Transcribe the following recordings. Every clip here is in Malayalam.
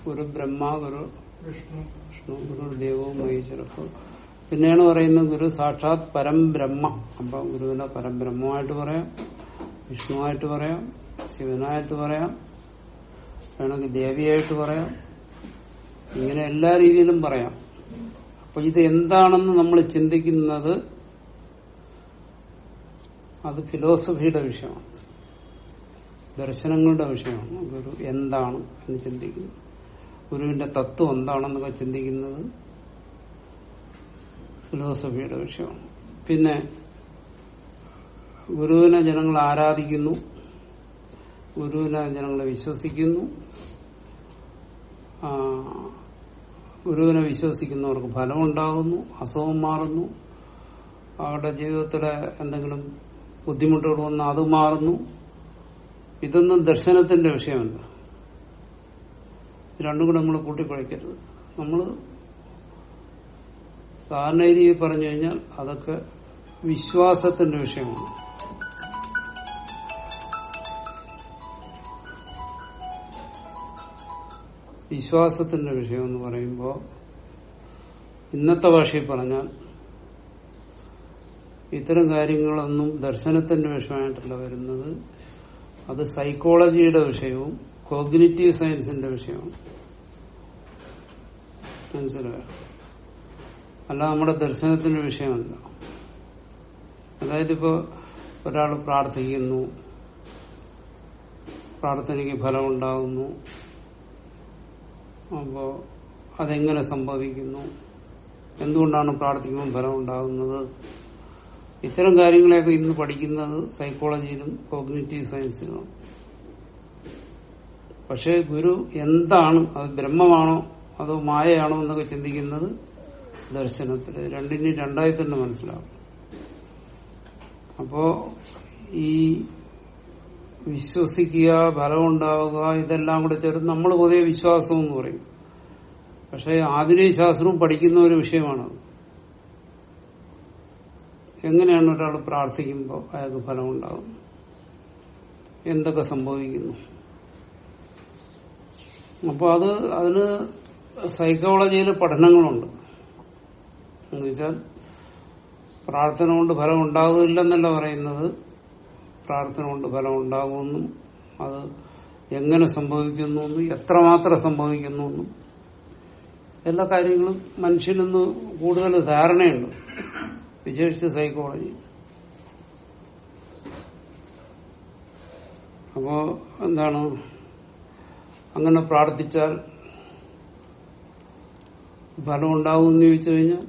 ഗുരു ബ്രഹ്മ ഗുരു വിഷ്ണു വിഷ്ണു ഗുരു ദേവവും മഹേശ്വരപ്പ് പിന്നെയാണ് പറയുന്നത് ഗുരു സാക്ഷാത് പരംബ്രഹ്മ അപ്പൊ ഗുരുവിനെ പരംബ്രഹ്മമായിട്ട് പറയാം വിഷ്ണുവായിട്ട് പറയാം ശിവനായിട്ട് പറയാം വേണമെങ്കിൽ ദേവിയായിട്ട് പറയാം ഇങ്ങനെ എല്ലാ രീതിയിലും പറയാം അപ്പൊ ഇത് എന്താണെന്ന് നമ്മൾ ചിന്തിക്കുന്നത് അത് ഫിലോസഫിയുടെ വിഷയമാണ് ദർശനങ്ങളുടെ വിഷയമാണ് ഗുരു എന്താണ് എന്ന് ചിന്തിക്കുന്നു ഗുരുവിന്റെ തത്വം എന്താണെന്നൊക്കെ ചിന്തിക്കുന്നത് ഫിലോസഫിയുടെ വിഷയമാണ് പിന്നെ ഗുരുവിനെ ജനങ്ങൾ ആരാധിക്കുന്നു ഗുരുവിനെ ജനങ്ങൾ വിശ്വസിക്കുന്നു ആ, ഗുരുവിനെ വിശ്വസിക്കുന്നവർക്ക് ഫലമുണ്ടാകുന്നു അസുഖം മാറുന്നു അവരുടെ ജീവിതത്തിലെ എന്തെങ്കിലും ബുദ്ധിമുട്ടുകൾ വന്ന് അത് മാറുന്നു ഇതൊന്നും ദർശനത്തിന്റെ വിഷയമല്ല ഇത് രണ്ടും കൂടെ നമ്മൾ കൂട്ടിക്കുഴയ്ക്കരുത് നമ്മൾ സാധാരണ രീതിയിൽ പറഞ്ഞു കഴിഞ്ഞാൽ അതൊക്കെ വിശ്വാസത്തിന്റെ വിഷയമാണ് വിശ്വാസത്തിന്റെ വിഷയം എന്ന് പറയുമ്പോൾ ഇന്നത്തെ ഭാഷയിൽ പറഞ്ഞാൽ ഇത്തരം കാര്യങ്ങളൊന്നും ദർശനത്തിന്റെ വിഷയമായിട്ടല്ല വരുന്നത് അത് സൈക്കോളജിയുടെ വിഷയവും കോഗ്നിറ്റീവ് സയൻസിന്റെ വിഷയവും മനസ്സിലായോ അല്ല നമ്മുടെ ദർശനത്തിന്റെ വിഷയമല്ല അതായത് ഇപ്പോ ഒരാൾ പ്രാർത്ഥിക്കുന്നു പ്രാർത്ഥനയ്ക്ക് ഫലമുണ്ടാകുന്നു അപ്പോ അതെങ്ങനെ സംഭവിക്കുന്നു എന്തുകൊണ്ടാണ് പ്രാർത്ഥിക്കുമ്പോൾ ഫലം ഉണ്ടാകുന്നത് ഇത്തരം കാര്യങ്ങളെയൊക്കെ ഇന്ന് പഠിക്കുന്നത് സൈക്കോളജിയിലും കോഗ്നിറ്റീവ് സയൻസിലുമാണ് പക്ഷേ ഗുരു എന്താണ് അത് ബ്രഹ്മമാണോ അതോ മായയാണോ എന്നൊക്കെ ചിന്തിക്കുന്നത് ദർശനത്തില് രണ്ടിനും രണ്ടായി തന്നെ മനസ്സിലാവും അപ്പോ ഈ വിശ്വസിക്കുക ഫലമുണ്ടാവുക ഇതെല്ലാം കൂടെ ചേർന്ന് നമ്മൾ പൊതുവെ വിശ്വാസം എന്ന് പറയും പക്ഷെ ആധുനിക ശാസ്ത്രവും പഠിക്കുന്ന ഒരു വിഷയമാണത് എങ്ങനെയാണ് ഒരാൾ പ്രാർത്ഥിക്കുമ്പോൾ അയാൾക്ക് ഫലമുണ്ടാകും എന്തൊക്കെ സംഭവിക്കുന്നു അപ്പൊ അത് അതിന് സൈക്കോളജിയിൽ പഠനങ്ങളുണ്ട് എന്ന് വെച്ചാൽ പ്രാർത്ഥന കൊണ്ട് ഫലം ഉണ്ടാകില്ലെന്നല്ല പറയുന്നത് പ്രാർത്ഥന കൊണ്ട് ഫലം ഉണ്ടാകുമെന്നും അത് എങ്ങനെ സംഭവിക്കുന്നു എന്നും എത്രമാത്രം സംഭവിക്കുന്നു എന്നും എല്ലാ കാര്യങ്ങളും മനുഷ്യനൊന്ന് കൂടുതൽ ധാരണയുണ്ട് വിശേഷിച്ച് സൈക്കോളജി അപ്പോ എന്താണ് അങ്ങനെ പ്രാർത്ഥിച്ചാൽ ഫലം ഉണ്ടാവും എന്ന് ചോദിച്ചു കഴിഞ്ഞാൽ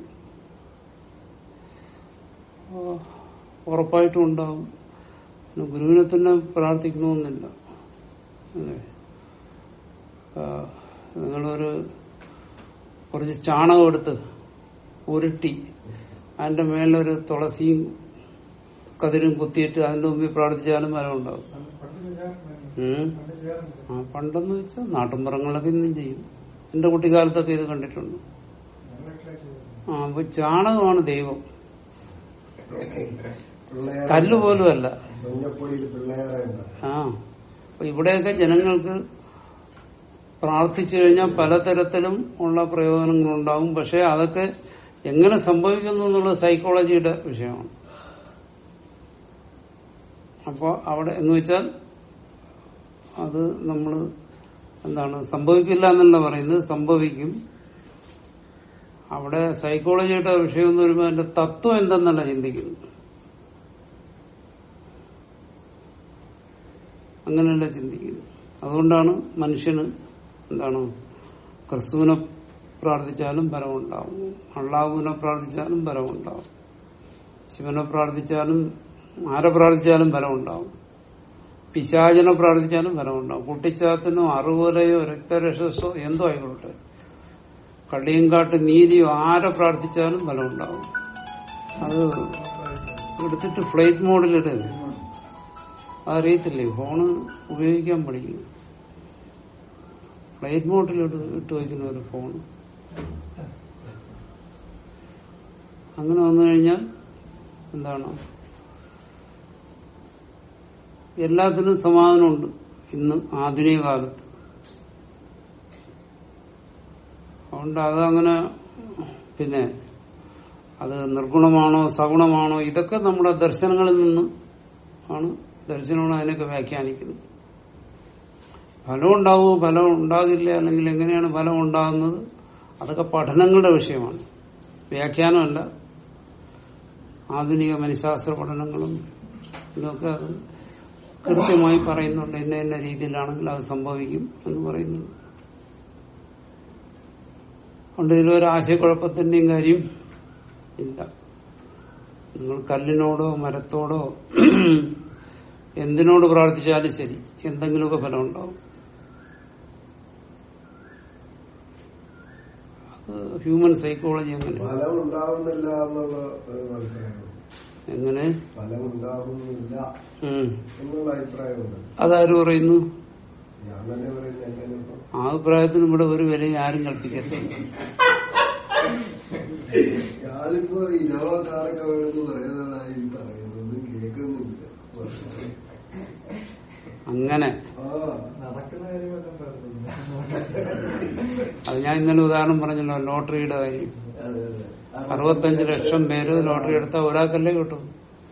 ആ, ഉറപ്പായിട്ടും ഉണ്ടാവും പിന്നെ ഗുരുവിനെ തന്നെ പ്രാർത്ഥിക്കണമെന്നില്ല അല്ലേ ആ, നിങ്ങളൊരു കുറച്ച് ചാണകം എടുത്ത് ഉരുട്ടി അതിന്റെ മേലൊരു തുളസിയും കതിരും കുത്തിയിട്ട് അതിന്റെ മുമ്പിൽ പ്രാർത്ഥിച്ചാലും ഫലം ഉണ്ടാവും പണ്ട് ചെയ്യാറുണ്ടായിരുന്നു. ഉം. പണ്ട് ചെയ്യാറുണ്ട്. ആ പണ്ടെന്ന് വെച്ചാൽ നാട്ടിൻപുറങ്ങളിലൊക്കെ ഇന്നും ചെയ്യും എന്റെ കുട്ടിക്കാലത്തൊക്കെ ഇത് കണ്ടിട്ടുണ്ട് ഞങ്ങളൊക്കെ ചെയ്തിട്ടുണ്ട്. ആ അപ്പൊ ചാണകമാണ് ദൈവം പിള്ളേരെ കല്ല് പോലും അല്ല മഞ്ഞപ്പൊടിയിൽ പിള്ളേരെ ഉണ്ടാവും. ആ അപ്പൊ ഇവിടെയൊക്കെ ജനങ്ങൾക്ക് പ്രാർത്ഥിച്ചു കഴിഞ്ഞാൽ പലതരത്തിലും ഉള്ള പ്രയോജനങ്ങളുണ്ടാവും പക്ഷെ അതൊക്കെ എങ്ങനെ സംഭവിക്കുന്നു എന്നുള്ളത് സൈക്കോളജിയുടെ വിഷയമാണ് അപ്പോൾ അവിടെ എന്ന് വെച്ചാൽ അത് നമ്മൾ എന്താണ് സംഭവിക്കില്ല എന്നല്ല പറയുന്നത് സംഭവിക്കും അവിടെ സൈക്കോളജിയുടെ വിഷയം എന്ന് വരുമ്പോൾ അതിന്റെ തത്വം എന്തെന്നല്ല ചിന്തിക്കുന്നു അങ്ങനെയല്ല ചിന്തിക്കുന്നു അതുകൊണ്ടാണ് മനുഷ്യന് എന്താണ് ക്രിസ്തുവിനെ പ്രാർത്ഥിച്ചാലും ഫലമുണ്ടാവും അള്ളാഹുവിനെ പ്രാർത്ഥിച്ചാലും ഫലമുണ്ടാവും ശിവനെ പ്രാർത്ഥിച്ചാലും ആരെ പ്രാർത്ഥിച്ചാലും ഫലമുണ്ടാവും പിശാചിനെ പ്രാർത്ഥിച്ചാലും ഫലമുണ്ടാവും കുട്ടിച്ചാത്തിനോ അറുവലയോ രക്തരക്ഷസോ എന്തോ ആയിക്കോട്ടെ കള്ളിയങ്കാട്ട് നീതിയോ ആരെ പ്രാർത്ഥിച്ചാലും ഫലമുണ്ടാവും അത് എടുത്തിട്ട് ഫ്ലൈറ്റ് മോഡിലിട്ട് അറിയത്തില്ലേ ഫോണ് ഉപയോഗിക്കാൻ പഠിക്കുന്നു ഫ്ലൈറ്റ് മോഡിൽ ഇട്ട് വയ്ക്കുന്ന ഒരു ഫോൺ അങ്ങനെ വന്നു കഴിഞ്ഞാൽ എന്താണ് എല്ലാത്തിനും സമാധാനമുണ്ട് ഇന്ന് ആധുനിക കാലത്ത് അതുകൊണ്ട് അതങ്ങനെ പിന്നെ അത് നിർഗുണമാണോ സഗുണമാണോ ഇതൊക്കെ നമ്മുടെ ദർശനങ്ങളിൽ നിന്ന് ആണ് ദർശനമാണ് അതിനൊക്കെ വ്യാഖ്യാനിക്കുന്നത് ഫലം ഉണ്ടാവുമോ ഫലം ഉണ്ടാകില്ല അല്ലെങ്കിൽ എങ്ങനെയാണ് ഫലം ഉണ്ടാകുന്നത് അതൊക്കെ പഠനങ്ങളുടെ വിഷയമാണ് വ്യാഖ്യാനമല്ല ആധുനിക മനഃശാസ്ത്ര പഠനങ്ങളും ഇതൊക്കെ അത് കൃത്യമായി പറയുന്നുണ്ട് ഇന്ന ഇന്ന രീതിയിലാണെങ്കിൽ അത് സംഭവിക്കും എന്ന് പറയുന്നുണ്ട് അതുകൊണ്ട് ഇതിലൊരു ആശയക്കുഴപ്പത്തിന്റെയും കാര്യം ഇല്ല നിങ്ങൾ കല്ലിനോടോ മരത്തോടോ എന്തിനോട് പ്രാർത്ഥിച്ചാലും ശരി എന്തെങ്കിലുമൊക്കെ ഫലം ഉണ്ടാവും അത് ഹ്യൂമൻ സൈക്കോളജി അങ്ങനെ ഫലം ഉണ്ടാവുന്നില്ല എന്നുള്ള ഒരു അഭിപ്രായമുണ്ട് എങ്ങനെ ഫലം ഉണ്ടാവുന്നില്ല ഉം. എന്നുള്ള അഭിപ്രായമുണ്ട് അതാര് പറയുന്നു ഞാൻ തന്നെ പറയുന്നത് എങ്ങനെ ഇപ്പൊ ആ അഭിപ്രായത്തിന് ഇവിടെ ഒരു വിലയും ആരും കൽപ്പിക്കത്തില്ല ഞാനിപ്പോ ഇനോവ കാറൊക്കെ വേണമെന്ന് പറയുന്നതാണ് ഈ പറയുന്നത് കേൾക്കുന്നില്ല അങ്ങനെ ആ നടക്കുന്ന കാര്യമൊക്കെ പറഞ്ഞു അത് ഞാൻ ഇന്നലെ ഉദാഹരണം പറഞ്ഞല്ലോ ലോട്ടറിയുടെ കാര്യം അതെ അതെ അറുപത്തഞ്ച് ലക്ഷം പേര് ലോട്ടറി എടുത്താൽ ഒരാൾക്കല്ലേ കിട്ടും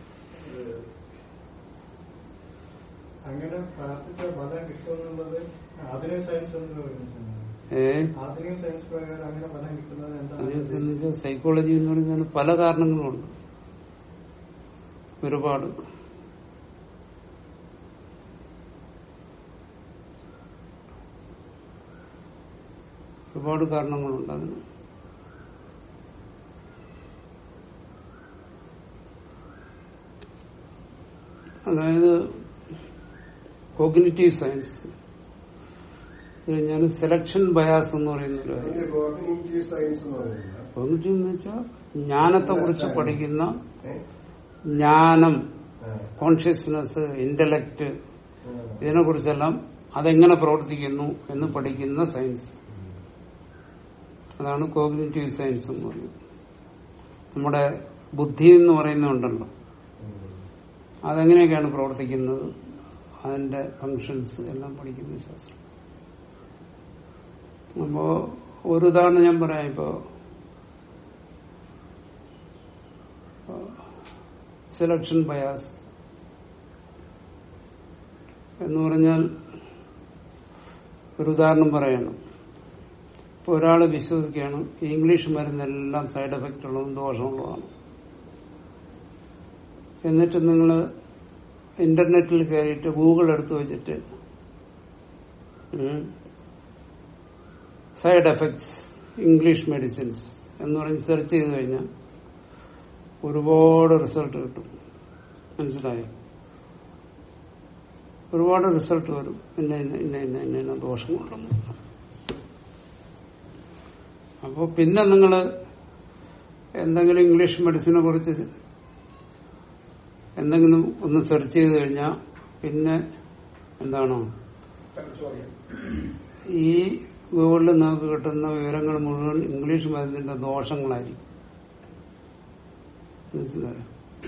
അങ്ങനെ പ്രാർത്ഥിച്ച ഫലം കിട്ടുമെന്നുള്ളത് ആധുനിക സയൻസ് എന്ന് പറയുന്നത് ഏ ആധുനിക സയൻസ് പ്രകാരം അങ്ങനെ ഫലം കിട്ടുന്നത് അതിനെ എന്താണ് സംബന്ധിച്ച് സൈക്കോളജി എന്ന് പറയുന്നതിന് പല കാരണങ്ങളുണ്ട് ഒരുപാട് ഒരുപാട് കാരണങ്ങളുണ്ട് അതിന് അതായത് കോഗ്നിറ്റീവ് സയൻസ് ഞാൻ സെലക്ഷൻ ബയാസ് എന്ന് പറയുന്ന ഒരു കാര്യം അതിന്റെ കോഗ്നിറ്റീവ് സയൻസ് എന്ന് പറയുന്നില്ല കോഗ്നിറ്റീവ് എന്ന് വെച്ചാൽ ജ്ഞാനത്തെ കുറിച്ച് പഠിക്കുന്ന ഏ? ജ്ഞാനം ആ, കോൺഷ്യസ്നസ് ഇന്റലക്ട് ആ. ഇതിനെ കുറിച്ചെല്ലാം അതെങ്ങനെ പ്രവർത്തിക്കുന്നു എന്ന് പഠിക്കുന്ന സയൻസ് അതാണ് കോഗ്നിറ്റീവ് സയൻസ് എന്ന് പറയുന്നത് നമ്മുടെ ബുദ്ധി എന്ന് പറയുന്നുണ്ടല്ലോ ഉം. അതെങ്ങനെയൊക്കെയാണ് പ്രവർത്തിക്കുന്നത് അതിന്റെ ഫങ്ഷൻസ് എല്ലാം പഠിക്കുന്ന ശാസ്ത്രം അപ്പോ ഒരു ഉദാഹരണം ഞാൻ പറയാം ഇപ്പോ സെലക്ഷൻ ബയാസ് എന്ന് പറഞ്ഞാൽ ഒരു ഉദാഹരണം പറയണം ഇപ്പൊ ഒരാൾ വിശ്വസിക്കുകയാണ് ഈ ഇംഗ്ലീഷ് മരുന്നെല്ലാം സൈഡ് എഫക്റ്റ് ഉള്ളതും ദോഷമുള്ളതാണ് എന്നിട്ട് നിങ്ങൾ ഇന്റർനെറ്റിൽ കയറിയിട്ട് ഗൂഗിൾ എടുത്തു വെച്ചിട്ട് സൈഡ് എഫക്ട്സ് ഇംഗ്ലീഷ് മെഡിസിൻസ് എന്ന് പറഞ്ഞ് സെർച്ച് ചെയ്ത് കഴിഞ്ഞാൽ ഒരുപാട് റിസൾട്ട് കിട്ടും മനസ്സിലായോ ഒരുപാട് റിസൾട്ട് വരും ഇന്ന ഇന്ന ഇന്ന ഇന്ന ഇന്ന ഇന്ന ദോഷങ്ങളുണ്ടെന്ന് അപ്പോൾ പിന്നെ നിങ്ങൾ എന്തെങ്കിലും ഇംഗ്ലീഷ് മെഡിസിനെ കുറിച്ച് എന്തെങ്കിലും ഒന്ന് സെർച്ച് ചെയ്ത് കഴിഞ്ഞാൽ പിന്നെ എന്താണ് ഈ ഗൂഗിളിൽ നിങ്ങൾക്ക് കിട്ടുന്ന വിവരങ്ങൾ മുഴുവൻ ഇംഗ്ലീഷ് മരുന്നിന്റെ ദോഷങ്ങളായിരിക്കും മനസ്സിലായോ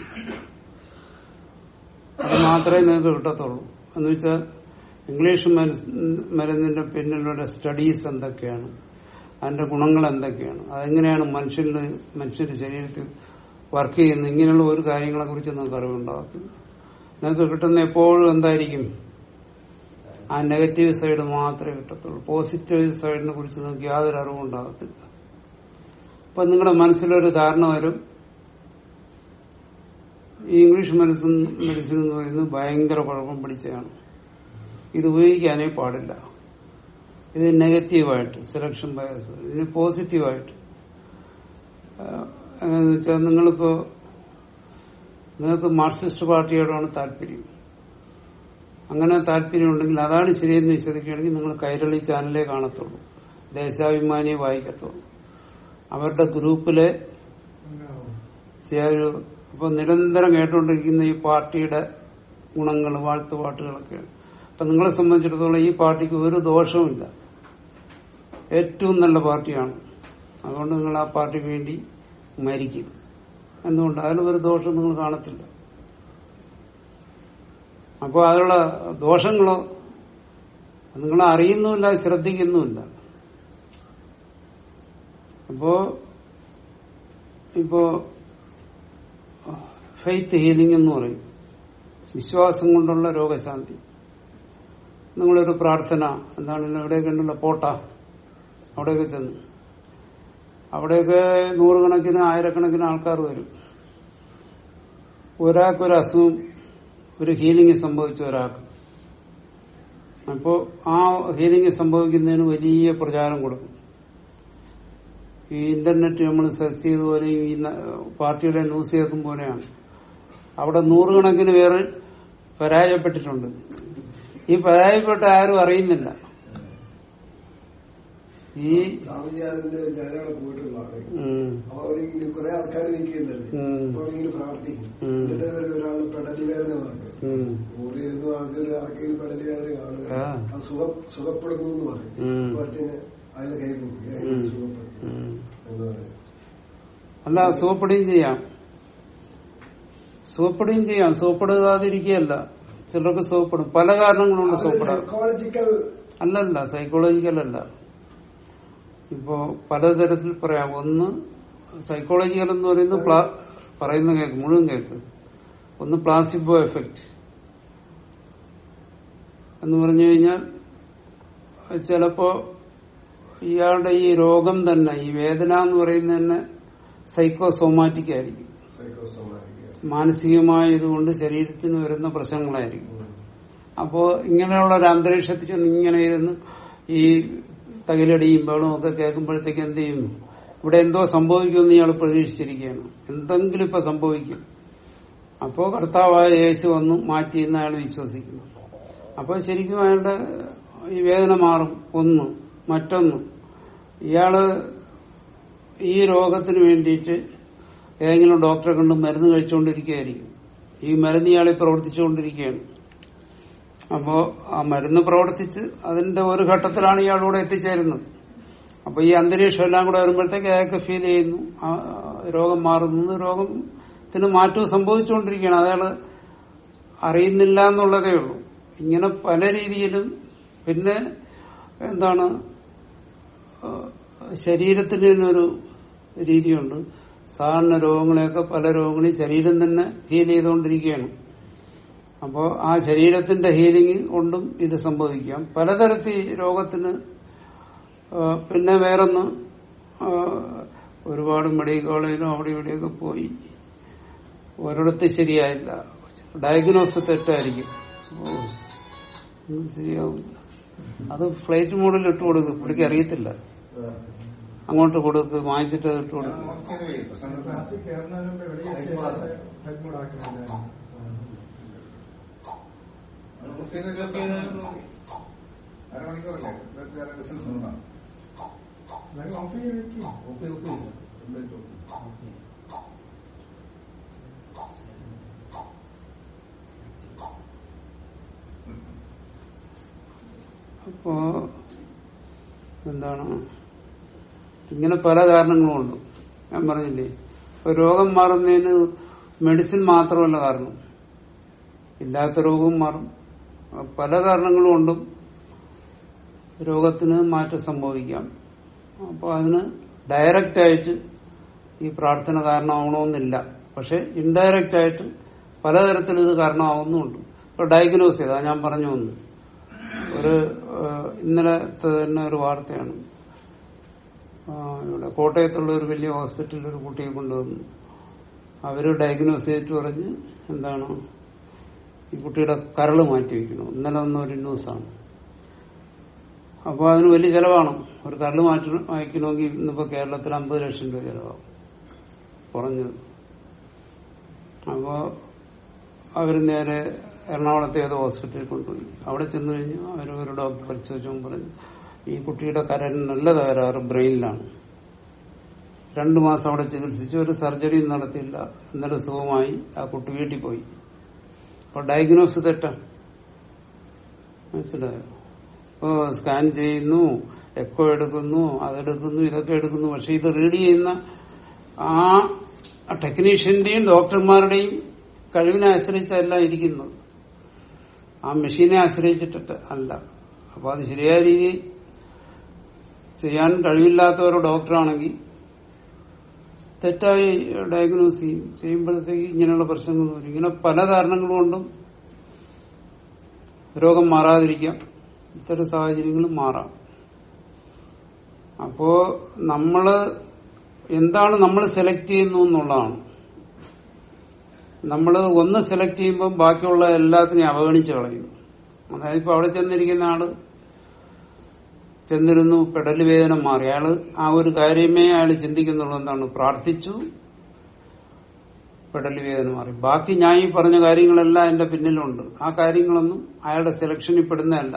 അത് മാത്രമേ നിങ്ങൾക്ക് കിട്ടത്തുള്ളൂ എന്ന് വെച്ചാൽ ഇംഗ്ലീഷ് മരുന്ന് മരുന്നിന്റെ പിന്നിലുള്ള സ്റ്റഡീസ് എന്തൊക്കെയാണ് അതിന്റെ ഗുണങ്ങൾ എന്തൊക്കെയാണ് അതെങ്ങനെയാണ് മനുഷ്യന്റെ മനുഷ്യന്റെ ശരീരത്തിൽ വർക്ക് ചെയ്യുന്നത് ഇങ്ങനെയുള്ള ഒരു കാര്യങ്ങളെ കുറിച്ച് നിങ്ങൾക്ക് അറിവുണ്ടാകത്തില്ല നിങ്ങൾക്ക് കിട്ടുന്ന എപ്പോഴും എന്തായിരിക്കും ആ നെഗറ്റീവ് സൈഡ് മാത്രമേ കിട്ടത്തുള്ളൂ പോസിറ്റീവ് സൈഡിനെ കുറിച്ച് നിങ്ങൾക്ക് യാതൊരു അറിവും ഉണ്ടാകത്തില്ല അപ്പൊ നിങ്ങളുടെ മനസ്സിലൊരു ധാരണ വരും ഈ ഇംഗ്ലീഷ് മെഡിസിൻ മെഡിസിൻ എന്ന് പറയുന്നത് ഭയങ്കര കുഴപ്പം പിടിച്ചതാണ് ഇത് ഉപയോഗിക്കാനേ പാടില്ല ഇത് നെഗറ്റീവായിട്ട് സെലക്ഷൻ ബയസ് ഇതിന് പോസിറ്റീവായിട്ട് എങ്ങനെയെന്ന് വെച്ചാൽ നിങ്ങളിപ്പോ നിങ്ങൾക്ക് മാർക്സിസ്റ്റ് പാർട്ടിയോടാണ് താല്പര്യം അങ്ങനെ താല്പര്യമുണ്ടെങ്കിൽ അതാണ് ശരിയെന്ന് വിശ്വസിക്കുകയാണെങ്കിൽ നിങ്ങൾ കൈരളി ചാനലേ കാണത്തുള്ളൂ ദേശാഭിമാനിയെ വായിക്കത്തുള്ളൂ അവരുടെ ഗ്രൂപ്പിലെ ഒരു ഇപ്പൊ നിരന്തരം കേട്ടുകൊണ്ടിരിക്കുന്ന ഈ പാർട്ടിയുടെ ഗുണങ്ങൾ വാഴ്ത്തുപാട്ടുകളൊക്കെയാണ് അപ്പൊ നിങ്ങളെ സംബന്ധിച്ചിടത്തോളം ഈ പാർട്ടിക്ക് ഒരു ദോഷവുമില്ല ഏറ്റവും നല്ല പാർട്ടിയാണ് അതുകൊണ്ട് നിങ്ങൾ ആ പാർട്ടിക്ക് വേണ്ടി മരിക്കും എന്തുകൊണ്ട് അതിൽ ഒരു ദോഷം നിങ്ങൾ കാണത്തില്ല അപ്പോൾ അതിലുള്ള ദോഷങ്ങളോ നിങ്ങൾ അറിയുന്നുമില്ല ശ്രദ്ധിക്കുന്നുമില്ല അപ്പോ ഇപ്പോ ഫെയ്ത്ത് ഹീലിംഗ് എന്ന് പറയും വിശ്വാസം കൊണ്ടുള്ള രോഗശാന്തി നിങ്ങളൊരു പ്രാർത്ഥന എന്താണ് എവിടെയൊക്കെ ഉണ്ടല്ലോ പോട്ട അവിടെയൊക്കെ ചെന്നു അവിടെയൊക്കെ നൂറുകണക്കിന് ആയിരക്കണക്കിന് ആൾക്കാർ വരും ഒരാൾക്കൊരു അസുഖം ഒരു ഹീലിംഗ് സംഭവിച്ച ഒരാൾക്ക് അപ്പോ ആ ഹീലിംഗ് സംഭവിക്കുന്നതിന് വലിയ പ്രചാരം കൊടുക്കും ഈ ഇന്റർനെറ്റ് നമ്മൾ സെർച്ച് ചെയ്ത പോലെയും ഈ ന- പാർട്ടിയുടെ ന്യൂസ് കേൾക്കും പോലെയാണ് അവിടെ നൂറുകണക്കിന് പേര് പരാജയപ്പെട്ടിട്ടുണ്ട് ഈ പരാജയപ്പെട്ട ആരും അറിയുന്നില്ല ഈ സ്വാമിജി അതിന്റെ ഞാനവിടെ പോയിട്ടുള്ളതാണ് ഉം, അപ്പൊ അവരിങ്ങനെ കുറെ ആൾക്കാർ നിൽക്കുന്നുണ്ട് ഉം. അപ്പൊ അവരിങ്ങനെ പ്രാർത്ഥിക്കും ഉം. എന്നിട്ട് ഒരു- ഒരാൾ പെടലി വേദന പറഞ്ഞു ഉം, കൂടെ ഇരുന്ന് ആദ്യം ആർക്കെങ്കിലും പെടലി വേദന കാണുക ആ. അത് സുഖം സുഖപ്പെടുന്നു എന്ന് പറയും ഉം. അപ്പൊ അച്ഛന് അതിന് കൈ പൊക്കി ഉം. സുഖപ്പെടുന്നു ഉം. എന്ന് പറയും അല്ല സുഖപ്പെടുകയും ചെയ്യാം സുഖപ്പെടുകയും ചെയ്യാം സുഖപ്പെടുകാതിരിക്കുകയല്ല ചിലർക്ക് സുഖപ്പെടും പല കാരണങ്ങളുണ്ട് സുഖപ്പെടാൻ സൈക്കോളജിക്കൽ അല്ലല്ല സൈക്കോളജിക്കൽ അല്ല ഇപ്പോ പലതരത്തിൽ പറയാം ഒന്ന് സൈക്കോളജിക്കൽ എന്ന് പറയുന്നത് പ്ലാ- പറയുന്ന കേക്ക് മുഴുവൻ കേക്ക് ഒന്ന് പ്ലാസിബോ എഫക്റ്റ് എന്ന് പറഞ്ഞു കഴിഞ്ഞാൽ ചിലപ്പോ ഇയാളുടെ ഈ രോഗം തന്നെ ഈ വേദന എന്ന് പറയുന്നത് തന്നെ സൈക്കോസോമാറ്റിക് ആയിരിക്കും സൈക്കോസോമാറ്റിക് മാനസികമായ ഇതുകൊണ്ട് ശരീരത്തിന് വരുന്ന പ്രശ്നങ്ങളായിരിക്കും അപ്പോ ഇങ്ങനെയുള്ള ഒരു അന്തരീക്ഷത്തിൽ ചെന്ന് ഇങ്ങനെ ഇരുന്ന് ഈ തകിലടിയും ബഹളവും ഒക്കെ കേൾക്കുമ്പോഴത്തേക്ക് എന്ത് ചെയ്യും ഇവിടെ എന്തോ സംഭവിക്കുമെന്ന് ഇയാൾ പ്രതീക്ഷിച്ചിരിക്കുകയാണ് എന്തെങ്കിലും ഇപ്പൊ സംഭവിക്കും അപ്പോ കർത്താവായ യേശു വന്നു മാറ്റി എന്ന് അയാൾ വിശ്വസിക്കുന്നു അപ്പൊ ശരിക്കും അയാളുടെ ഈ വേദന മാറും ഒന്ന് മറ്റൊന്ന് ഇയാള് ഈ രോഗത്തിന് വേണ്ടിയിട്ട് ഏതെങ്കിലും ഡോക്ടറെ കണ്ട് മരുന്ന് കഴിച്ചുകൊണ്ടിരിക്കുകയായിരിക്കും ഈ മരുന്ന് ഇയാളെ പ്രവർത്തിച്ചുകൊണ്ടിരിക്കുകയാണ് അപ്പോ ആ മരുന്ന് പ്രവർത്തിച്ച് അതിന്റെ ഒരു ഘട്ടത്തിലാണ് ഇയാളൂടെ എത്തിച്ചേരുന്നത് അപ്പൊ ഈ അന്തരീക്ഷം എല്ലാം കൂടെ വരുമ്പോഴത്തേക്ക് അയാൾക്ക് ഫീൽ ചെയ്യുന്നു ആ രോഗം മാറുന്നു രോഗത്തിന് മാറ്റവും സംഭവിച്ചുകൊണ്ടിരിക്കുകയാണ് അയാള് അറിയുന്നില്ല എന്നുള്ളതേ ഉള്ളൂ ഇങ്ങനെ പല രീതിയിലും പിന്നെ എന്താണ് ഏഹ് ശരീരത്തിന് തന്നെ ഒരു രീതിയുണ്ട് സാധാരണ രോഗങ്ങളെയൊക്കെ പല രോഗങ്ങളെയും ശരീരം തന്നെ ഹീൽ ചെയ്തുകൊണ്ടിരിക്കുകയാണ് അപ്പോൾ ആ ശരീരത്തിന്റെ ഹീലിംഗ് കൊണ്ടും ഇത് സംഭവിക്കാം പലതരത്തിൽ രോഗത്തിന് ആ, പിന്നെ വേറൊന്ന് ആ, ഒരുപാട് മെഡിക്കൽ കോളേജിലും അവിടെ ഇവിടെയൊക്കെ പോയി ഒരിടത്ത് ശരിയായില്ല ഡയഗ്നോസ് തെറ്റായിരിക്കും ഓ ഒന്നും ശരിയാവില്ല അത് ഫ്ലൈറ്റ് മോഡിൽ ഇട്ട് കൊടുക്കും പുള്ളിക്ക് അറിയത്തില്ല അങ്ങോട്ട് കൊടുക്ക് വാങ്ങിച്ചിട്ട് അത് ഇട്ട് കൊടുക്കും ക്ലാസ്സിൽ കയറുന്നതിന് മുമ്പ് എവിടെയും ഹെഡ് മൂഡ് ആക്കുന്നില്ല അരമണിക്കൂറല്ലേ വേറെ ബിസിനസ് ഉണ്ടാവും എന്നാലും ഓഫ് ചെയ്ത് വെക്കും ഒപ്പി ഒപ്പി എന്തായാലും അപ്പോ എന്താണ് ഇങ്ങനെ പല കാരണങ്ങളുമുണ്ട് ഞാൻ പറഞ്ഞില്ലേ ഇപ്പൊ രോഗം മാറുന്നതിന് മെഡിസിൻ മാത്രമല്ല കാരണം ഇല്ലാത്ത രോഗവും മാറും പല കാരണങ്ങളും കൊണ്ടും രോഗത്തിന് മാറ്റം സംഭവിക്കാം അപ്പോൾ അതിന് ഡയറക്റ്റ് ആയിട്ട് ഈ പ്രാർത്ഥന കാരണമാവണമെന്നില്ല പക്ഷെ ഇൻഡയറക്റ്റ് ആയിട്ട് പലതരത്തിൽ ഇത് കാരണമാവുന്നുമുണ്ട് ഇപ്പൊ ഡയഗ്നോസ് ചെയ്താ ഞാൻ പറഞ്ഞു വന്നു ഒരു ഏഹ്, ഇന്നലത്തെ തന്നെ ഒരു വാർത്തയാണ് ആ, ഇവിടെ കോട്ടയത്തുള്ള ഒരു വലിയ ഹോസ്പിറ്റലിൽ ഒരു കുട്ടിയെ കൊണ്ടുവന്നു അവര് ഡയഗ്നോസ് ചെയ്തിട്ട് പറഞ്ഞ് എന്താണ് ഈ കുട്ടിയുടെ കരള് മാറ്റി വെക്കണം ഇന്നലെ വന്ന ഒരു ന്യൂസാണ് അപ്പോൾ അതിന് വലിയ ചെലവാണ് ഒരു കരള് മാറ്റി വായിക്കണമെങ്കിൽ ഇന്നിപ്പോ കേരളത്തിൽ അമ്പത് ലക്ഷം രൂപ ചെലവാകും കുറഞ്ഞത് അപ്പോ അവര് നേരെ എറണാകുളത്തെ ഏതോ ഹോസ്പിറ്റലിൽ കൊണ്ടുപോയി അവിടെ ചെന്ന് കഴിഞ്ഞ് അവർ ഒരു ഡോക്ടർ പരിശോധിച്ചു പറഞ്ഞു ഈ കുട്ടിയുടെ കരന് നല്ല തകരാറ് ബ്രെയിനിലാണ് രണ്ടു മാസം അവിടെ ചികിത്സിച്ചു ഒരു സർജറിയും നടത്തിയില്ല ഇന്നലെ സുഖമായി ആ കുട്ടി വീട്ടിൽ പോയി അപ്പൊ ഡയഗ്നോസ് തെറ്റാണ് മനസ്സിലായോ ഇപ്പോ സ്കാൻ ചെയ്യുന്നു എക്കോ എടുക്കുന്നു അതെടുക്കുന്നു ഇതൊക്കെ എടുക്കുന്നു പക്ഷെ ഇത് റീഡ് ചെയ്യുന്ന ആ ടെക്നീഷ്യന്റെയും ഡോക്ടർമാരുടെയും കഴിവിനെ ആശ്രയിച്ചല്ല ഇരിക്കുന്നത് ആ മെഷീനെ ആശ്രയിച്ചിട്ട് അല്ല അപ്പൊ അത് ശരിയായ രീതിയിൽ ചെയ്യാൻ കഴിവില്ലാത്ത ഒരു ഡോക്ടറാണെങ്കിൽ തെറ്റായി ഡയഗ്നോസ് ചെയ്യും ചെയ്യുമ്പോഴത്തേക്ക് ഇങ്ങനെയുള്ള പ്രശ്നങ്ങൾ വരും ഇങ്ങനെ പല കാരണങ്ങൾ കൊണ്ടും രോഗം മാറാതിരിക്കാം ഇത്തരം സാഹചര്യങ്ങളും മാറാം അപ്പോ നമ്മള് എന്താണ് നമ്മൾ സെലക്ട് ചെയ്യുന്നു എന്നുള്ളതാണ് നമ്മൾ ഒന്ന് സെലക്ട് ചെയ്യുമ്പോൾ ബാക്കിയുള്ള എല്ലാത്തിനെയും അവഗണിച്ച് കളയും അതായത് ഇപ്പൊ അവിടെ ചെന്നിരിക്കുന്ന ആള് ചെന്നിരുന്നു പെടല് വേദന മാറി അയാള് ആ ഒരു കാര്യമേ അയാൾ ചിന്തിക്കുന്നുള്ളൂ എന്താണ് പ്രാർത്ഥിച്ചു പെടല് വേദന മാറി ബാക്കി ഞാൻ ഈ പറഞ്ഞ കാര്യങ്ങളെല്ലാം എന്റെ പിന്നിലുണ്ട് ആ കാര്യങ്ങളൊന്നും അയാളുടെ സെലക്ഷനിൽ പെടുന്നതല്ല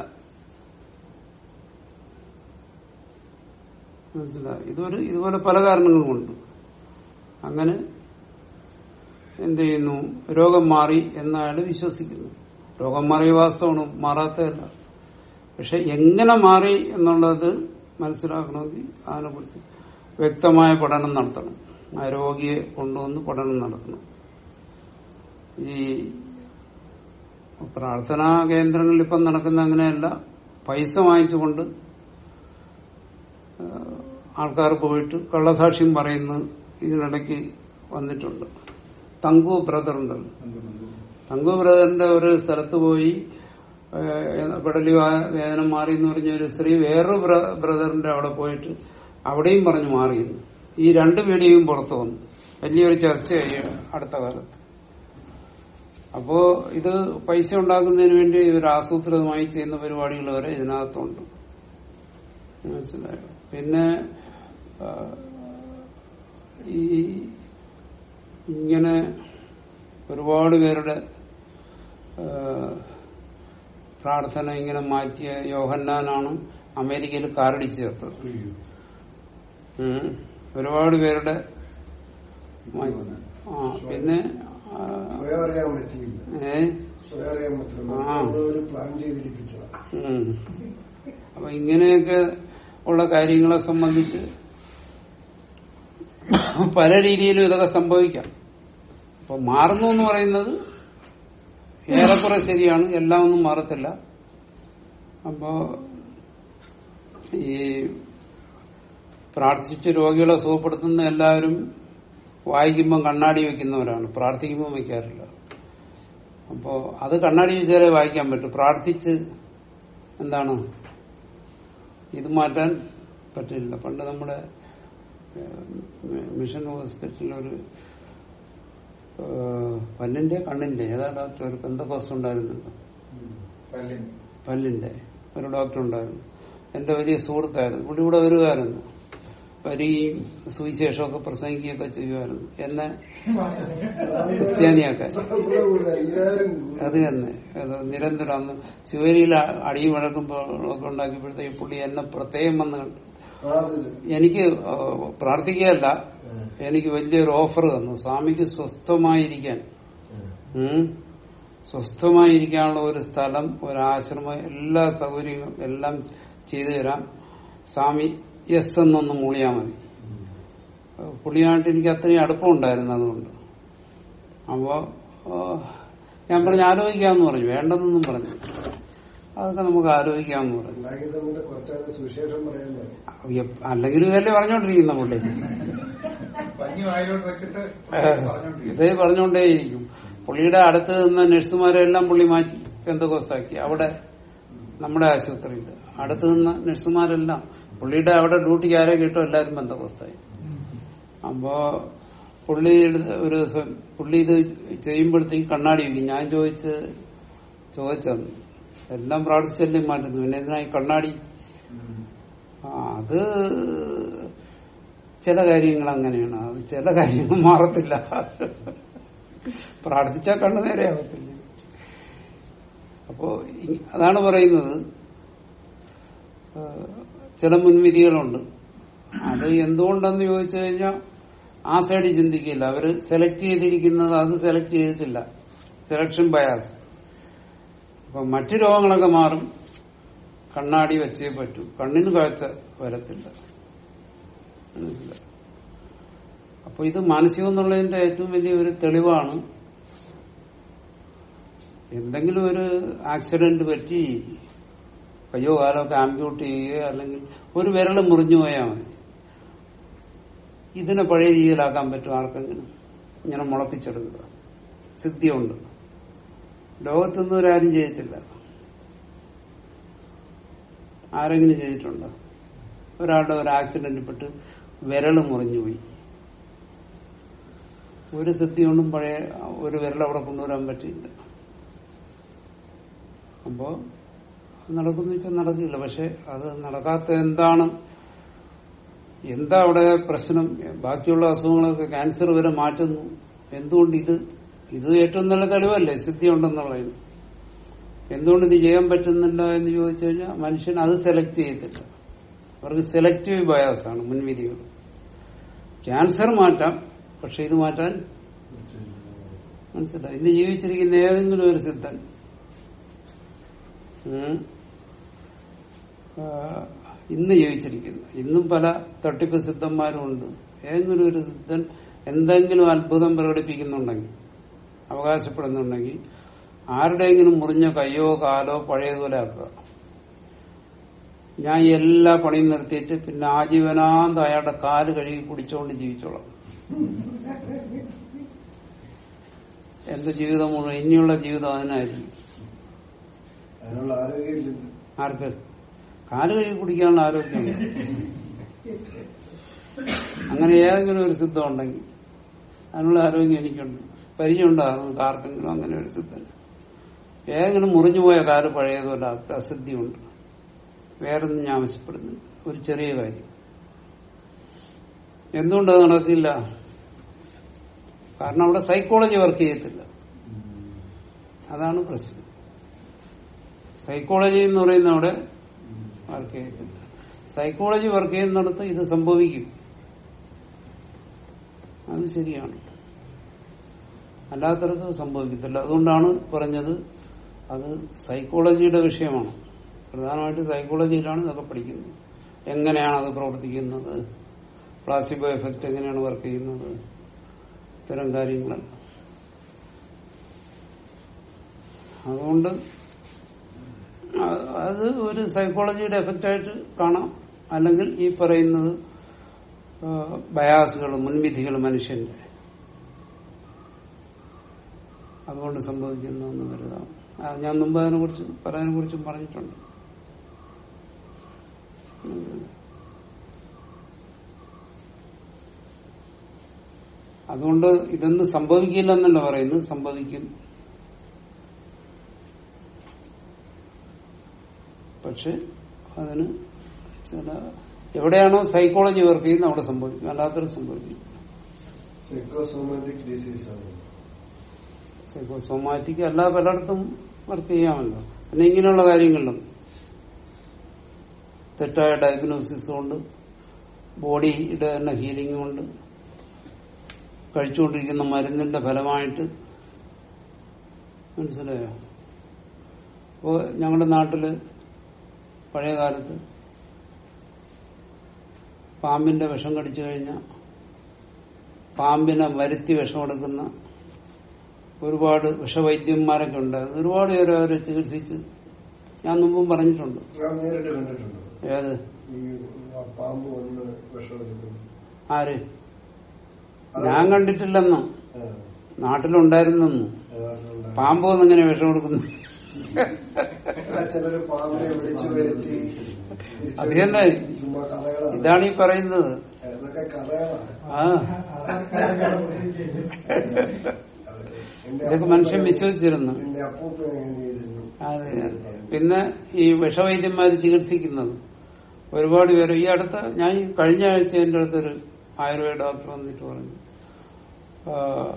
മനസ്സിലായി ഇതൊരു ഇതുപോലെ പല കാരണങ്ങളുമുണ്ട് അങ്ങനെ എന്ത് ചെയ്യുന്നു രോഗം മാറി എന്ന് അയാൾ വിശ്വസിക്കുന്നു രോഗം മാറിയ വാസ്തവമാണ് മാറാത്തതല്ല പക്ഷെ എങ്ങനെ മാറി എന്നുള്ളത് മനസ്സിലാക്കണമെങ്കിൽ അതിനെക്കുറിച്ച് വ്യക്തമായ പഠനം നടത്തണം ആ രോഗിയെ കൊണ്ടുവന്ന് പഠനം നടത്തണം ഈ പ്രാർത്ഥനാ കേന്ദ്രങ്ങളിൽ ഇപ്പം നടക്കുന്ന അങ്ങനെയല്ല പൈസ വാങ്ങിച്ചുകൊണ്ട് ആൾക്കാർ പോയിട്ട് കള്ളസാക്ഷ്യം പറയുന്നത് ഇതിനിടയ്ക്ക് വന്നിട്ടുണ്ട് തങ്കു ബ്രദർ ഉണ്ടല്ലോ തങ്കു ബ്രദറിന്റെ ഒരു സ്ഥലത്ത് പോയി ഏഹ്, പെടലി വാ- വേദന മാറി എന്ന് പറഞ്ഞ ഒരു സ്ത്രീ വേറൊരു ബ്ര- ബ്രദറിന്റെ അവിടെ പോയിട്ട് അവിടെയും പറഞ്ഞു മാറിയെന്ന് ഈ രണ്ട് വീഡിയോയും പുറത്തു വന്നു വലിയൊരു ചർച്ചയായി അടുത്ത കാലത്ത് അപ്പോ ഇത് പൈസ ഉണ്ടാക്കുന്നതിന് വേണ്ടി ഇവർ ആസൂത്രിതമായി ചെയ്യുന്ന പരിപാടികൾ വരെ ഇതിനകത്തുണ്ട് മനസ്സിലായോ പിന്നെ ആ, ഈ ഇങ്ങനെ ഒരുപാട് പേരുടെ ആ, പ്രാർത്ഥന ഇങ്ങനെ മാറ്റിയ യോഹന്നാനാണ് അമേരിക്കയിൽ കാറടിച്ചു ചേർത്തത് ഉം. ഒരുപാട് പേരുടെ മാറ്റി ആ പിന്നെ ആ, സ്വയം അറിയാൻ പറ്റിയില്ല ഏ സ്വയം അറിയാൻ പറ്റില്ല ആ. ഒരു പ്ലാൻ ചെയ്തിരിപ്പിച്ചതാ ഉം. അപ്പൊ ഇങ്ങനെയൊക്കെ ഉള്ള കാര്യങ്ങളെ സംബന്ധിച്ച് പല രീതിയിലും ഇതൊക്കെ സംഭവിക്കാം അപ്പൊ മാറുന്നു എന്ന് പറയുന്നത് ഏറെക്കുറെ ശരിയാണ് എല്ലാം ഒന്നും മാറത്തില്ല അപ്പോ ഈ പ്രാർത്ഥിച്ച് രോഗികളെ സുഖപ്പെടുത്തുന്ന എല്ലാവരും വായിക്കുമ്പം കണ്ണാടി വെക്കുന്നവരാണ് പ്രാർത്ഥിക്കുമ്പോൾ വെക്കാറില്ല അപ്പോ അത് കണ്ണാടി വെച്ചാലേ വായിക്കാൻ പറ്റും പ്രാർത്ഥിച്ച് എന്താണ് ഇത് മാറ്റാൻ പറ്റില്ല പണ്ട് നമ്മുടെ ഏഹ്, മിഷൻ ഹോസ്പിറ്റലിൽ ഒരു ഏഹ്, പല്ലിന്റെ കണ്ണിന്റെ ഏതാ ഡോക്ടർ ഒരു ബന്ധക്കോസ് ഉണ്ടായിരുന്നല്ലോ പല്ലിന് പല്ലിന്റെ ഒരു ഡോക്ടർ ഉണ്ടായിരുന്നു എന്റെ വലിയ സുഹൃത്തായിരുന്നു പുള്ളി ഇവിടെ വരുമായിരുന്നു വരികയും സുവിശേഷമൊക്കെ പ്രസംഗിക്കുകയൊക്കെ ചെയ്യുമായിരുന്നു എന്നെ ക്രിസ്ത്യാനിയാക്കാൻ നമ്മുടെ കൂടെ എല്ലാവരും കൂടെ. അത് തന്നെ അത് നിരന്തരം അന്ന് ശിവരിയിൽ അടിയും വഴക്കുമ്പോഴൊക്കെ ഉണ്ടാക്കിയപ്പോഴത്തേക്ക് പുള്ളി എന്നെ പ്രത്യേകം വന്ന് കണ്ടു അത് എനിക്ക് ആ, പ്രാർത്ഥിക്കുകയല്ല എനിക്ക് വലിയൊരു ഓഫർ തന്നു സ്വാമിക്ക് സ്വസ്ഥമായിരിക്കാൻ ഉം. സ്വസ്ഥമായിരിക്കാനുള്ള ഒരു സ്ഥലം ഒരു ആശ്രമം എല്ലാ സൗകര്യങ്ങളും എല്ലാം ചെയ്തു തരാം സ്വാമി എസ് എന്നൊന്ന് മൂളിയാ മതി പുള്ളിയായിട്ട് എനിക്ക് അത്രയും അടുപ്പമുണ്ടായിരുന്നു അതുകൊണ്ട് അപ്പോ ആ, ഞാൻ പറഞ്ഞു ആലോചിക്കാമെന്ന് പറഞ്ഞു വേണ്ടെന്നൊന്നും പറഞ്ഞു അതൊക്കെ നമുക്ക് ആലോചിക്കാമെന്ന് പറഞ്ഞു ഉണ്ടാക്കി തന്നിട്ട് കുറച്ചാൾ സുവിശേഷം പറയാൻ പറയും എപ്പ- അല്ലെങ്കിൽ ഇതല്ലേ പറഞ്ഞോണ്ടിരിക്കുന്ന പുള്ളി പഞ്ഞി വായിലോട്ട് വെച്ചിട്ട് പറഞ്ഞോണ്ടിരിക്കും ഇതേ പറഞ്ഞുകൊണ്ടേയിരിക്കും പുള്ളിയുടെ അടുത്ത് നിന്ന നഴ്സുമാരെല്ലാം പുള്ളി മാറ്റി ബന്ധകോസ്താക്കി അവിടെ നമ്മുടെ ആശുപത്രിയിൽ അടുത്ത് നിന്ന നഴ്സുമാരെല്ലാം പുള്ളിയുടെ അവിടെ ഡ്യൂട്ടിക്ക് ആരെ കിട്ടും എല്ലാവരും ബന്ധകോസ്തായി അപ്പോ പുള്ളി എടുത്ത് ഒരു ദിവസം പുള്ളി ഇത് ചെയ്യുമ്പോഴത്തേക്ക് കണ്ണാടി വയ്ക്കും ഞാൻ ചോദിച്ച് ചോദിച്ചത് എല്ലാം പ്രാർത്ഥിച്ചല്ലേ മാറ്റുന്നു പിന്നെ എന്തിനായി കണ്ണാടി ആ, അത് ചില കാര്യങ്ങൾ അങ്ങനെയാണ് അത് ചില കാര്യങ്ങൾ മാറത്തില്ല പ്രാർത്ഥിച്ചാൽ കണ്ണു നേരെ ആവത്തില്ല അപ്പോ ഈ- അതാണ് പറയുന്നത് ആ, ചില മുൻവിധികളുണ്ട് അത് എന്തുകൊണ്ടെന്ന് ചോദിച്ചു കഴിഞ്ഞാൽ ആ സൈഡ് ചിന്തിക്കില്ല അവര് സെലക്ട് ചെയ്തിരിക്കുന്നത് അത് സെലക്ട് ചെയ്തിട്ടില്ല സെലക്ഷൻ ബയാസ് അപ്പൊ മറ്റു രോഗങ്ങളൊക്കെ മാറും കണ്ണാടി വെച്ചേ പറ്റൂ കണ്ണിന് കാഴ്ച വരത്തില്ല മനസ്സിലായോ? അപ്പൊ ഇത് മാനസികം എന്നുള്ളതിന്റെ ഏറ്റവും വലിയ ഒരു തെളിവാണ് എന്തെങ്കിലും ഒരു ആക്സിഡന്റ് പറ്റി കയ്യോ കാലോ ഒക്കെ ആംബ്യൂട്ട് ചെയ്യുകയോ അല്ലെങ്കിൽ ഒരു വിരൽ മുറിഞ്ഞു പോയാൽ മതി ഇതിനെ പഴയ രീതിയിലാക്കാൻ പറ്റും ആർക്കെങ്കിലും ഇങ്ങനെ മുളപ്പിച്ചെടുക്കുക സിദ്ധിയുണ്ട് ലോകത്തൊന്നും ഒരാരും ചെയ്തിട്ടില്ല ആരെങ്കിലും ചെയ്തിട്ടുണ്ടോ ഒരാളുടെ ഒരു ആക്സിഡന്റിൽ പെട്ട് വിരൽ മുറിഞ്ഞുപോയി ഒരു സിദ്ധി കൊണ്ടും പഴയ ഒരു വിരൽ അവിടെ കൊണ്ടുവരാൻ പറ്റില്ല അപ്പോ നടക്കുന്നു വെച്ചാൽ നടക്കില്ല പക്ഷെ അത് നടക്കാത്ത എന്താണ് എന്താ അവിടെ പ്രശ്നം ബാക്കിയുള്ള അസുഖങ്ങളൊക്കെ ക്യാൻസർ വരെ മാറ്റുന്നു എന്തുകൊണ്ട് ഇത് ഇത് ഏറ്റവും നല്ല തെളിവല്ലേ സിദ്ധി ഉണ്ടെന്നുള്ളതിന് എന്തുകൊണ്ട് ഇത് ചെയ്യാൻ പറ്റുന്നില്ല എന്ന് ചോദിച്ചു കഴിഞ്ഞാൽ മനുഷ്യൻ അത് സെലക്ട് ചെയ്യത്തില്ല അവർക്ക് സെലക്റ്റീവ് ബയാസാണ് മുൻവിധികൾ ക്യാൻസർ മാറ്റാം പക്ഷെ ഇത് മാറ്റാൻ മനസ്സിലായി ഇന്ന് ജീവിച്ചിരിക്കുന്ന ഏതെങ്കിലും ഒരു സിദ്ധൻ ഉം, ആ, ഇന്ന് ജീവിച്ചിരിക്കുന്നു ഇന്നും പല തട്ടിപ്പ് സിദ്ധന്മാരും ഉണ്ട് ഏതെങ്കിലും ഒരു സിദ്ധൻ എന്തെങ്കിലും അത്ഭുതം പ്രകടിപ്പിക്കുന്നുണ്ടെങ്കിൽ അവകാശപ്പെടുന്നുണ്ടെങ്കിൽ ആരുടെയെങ്കിലും മുറിഞ്ഞ കയ്യോ കാലോ പഴയതുപോലെ ആക്കുക ഞാൻ ഈ എല്ലാ പണിയും നിർത്തിയിട്ട് പിന്നെ ആജീവനാന്ത അയാളുടെ കാല് കഴുകി കുടിച്ചുകൊണ്ട് ജീവിച്ചോളാം എന്റെ ജീവിതം മുഴുവൻ ഇനിയുള്ള ജീവിതം അതിനായിരിക്കും അതിനുള്ള ആരോഗ്യമില്ല ആർക്ക് കാല് കഴുകി കുടിക്കാനുള്ള ആരോഗ്യമുണ്ട് അങ്ങനെ ഏതെങ്കിലും ഒരു സിദ്ധം ഉണ്ടെങ്കിൽ അതിനുള്ള ആരോഗ്യം എനിക്കുണ്ട് പരിചയമുണ്ടാകുന്നത് ആർക്കെങ്കിലും അങ്ങനെ ഒരു സിദ്ധന് ഏതെങ്കിലും മുറിഞ്ഞുപോയ കാല് പഴയതുപോലെ ആക്കുക അസിദ്ധിയുണ്ട് വേറൊന്നും ഞാൻ ആവശ്യപ്പെടുന്നില്ല ഒരു ചെറിയ കാര്യം എന്തുകൊണ്ടത് നടക്കില്ല കാരണം അവിടെ സൈക്കോളജി വർക്ക് ചെയ്യത്തില്ല അതാണ് പ്രശ്നം സൈക്കോളജി എന്ന് പറയുന്ന അവിടെ വർക്ക് ചെയ്യത്തില്ല സൈക്കോളജി വർക്ക് ചെയ്യുന്നിടത്ത് ഇത് സംഭവിക്കും അത് ശരിയാണ് അല്ലാത്തടത്ത് അത് സംഭവിക്കത്തില്ല അതുകൊണ്ടാണ് പറഞ്ഞത് അത് സൈക്കോളജിയുടെ വിഷയമാണ് പ്രധാനമായിട്ട് സൈക്കോളജിയിലാണ് ഇതൊക്കെ പഠിക്കുന്നത് എങ്ങനെയാണ് അത് പ്രവർത്തിക്കുന്നത് പ്ലാസിബോ എഫക്റ്റ് എങ്ങനെയാണ് വർക്ക് ചെയ്യുന്നത് ഇത്തരം കാര്യങ്ങളല്ല അതുകൊണ്ട് അ- അത് ഒരു സൈക്കോളജിയുടെ എഫക്റ്റ് ആയിട്ട് കാണാം അല്ലെങ്കിൽ ഈ പറയുന്നത് ബയാസുകൾ മുൻവിധികൾ മനുഷ്യന്റെ അതുകൊണ്ട് സംഭവിക്കുന്നതെന്ന് കരുതാം ആ, ഞാൻ മുമ്പ് അതിനെ കുറിച്ച് പറയാനെ കുറിച്ചും പറഞ്ഞിട്ടുണ്ട് അതുകൊണ്ട് ഇതൊന്നും സംഭവിക്കില്ല എന്നല്ല പറയുന്നത് സംഭവിക്കും പക്ഷെ അതിന് ചില എവിടെയാണോ സൈക്കോളജി വർക്ക് ചെയ്യുന്നത് അവിടെ സംഭവിക്കും അല്ലാത്തത് സംഭവിക്കും സൈക്കോസോമാറ്റിക് ഡിസീസ് ആണ് സൈക്കോസോമാറ്റിക് എല്ലാ പലയിടത്തും വർക്ക് ചെയ്യാമല്ലോ പിന്നെ ഇങ്ങനെയുള്ള കാര്യങ്ങളിലും തെറ്റായ ഡയഗ്നോസിസ് കൊണ്ട് ബോഡിയുടെ തന്നെ ഹീലിംഗ് കൊണ്ട് കഴിച്ചുകൊണ്ടിരിക്കുന്ന മരുന്നിന്റെ ഫലമായിട്ട് മനസ്സിലായോ അപ്പോ ഞങ്ങളുടെ നാട്ടില് പഴയ കാലത്ത് പാമ്പിന്റെ വിഷം കടിച്ചു കഴിഞ്ഞാൽ പാമ്പിനെ വരുത്തി വിഷമെടുക്കുന്ന ഒരുപാട് വിഷവൈദ്യന്മാരൊക്കെ ഉണ്ട് അത് ഒരുപാട് പേര് അവരെ ചികിത്സിച്ച് ഞാൻ മുമ്പും പറഞ്ഞിട്ടുണ്ട് ഞാൻ നേരിട്ട് കണ്ടിട്ടുണ്ട് ഏത് ഈ പാമ്പ് വന്ന് വിഷമെടുക്കുന്നു ആര് ഞാൻ കണ്ടിട്ടില്ലെന്നോ ആ, നാട്ടിലുണ്ടായിരുന്നെന്നു ഏതാണ്ടുണ്ട്. പാമ്പ് വന്ന് ഇങ്ങനെ വിഷം കൊടുക്കുന്നു അല്ല, ചിലര് പാമ്പിനെ വിളിച്ചു വരുത്തി തിരിച്ചു അത് തന്നെ ചുമ്മാ കഥകളാണ് ഇതാണ് ഈ പറയുന്നത് ഇതൊക്കെ കഥകളാണ് ആ എന്റെ ഇതൊക്കെ മനുഷ്യൻ വിശ്വസിച്ചിരുന്നു എന്റെ അപ്പൂപ്പൻ എങ്ങനെ ചെയ്തിരുന്നു അതെ പിന്നെ ഈ വിഷവൈദ്യന്മാര് ചികിത്സിക്കുന്നത് ഒരുപാട് പേര് ഈ അടുത്ത ഞാൻ ഈ കഴിഞ്ഞ ആഴ്ച എന്റെ അടുത്തൊരു ആയുർവേദ ഡോക്ടർ വന്നിട്ട് പറഞ്ഞു ആ,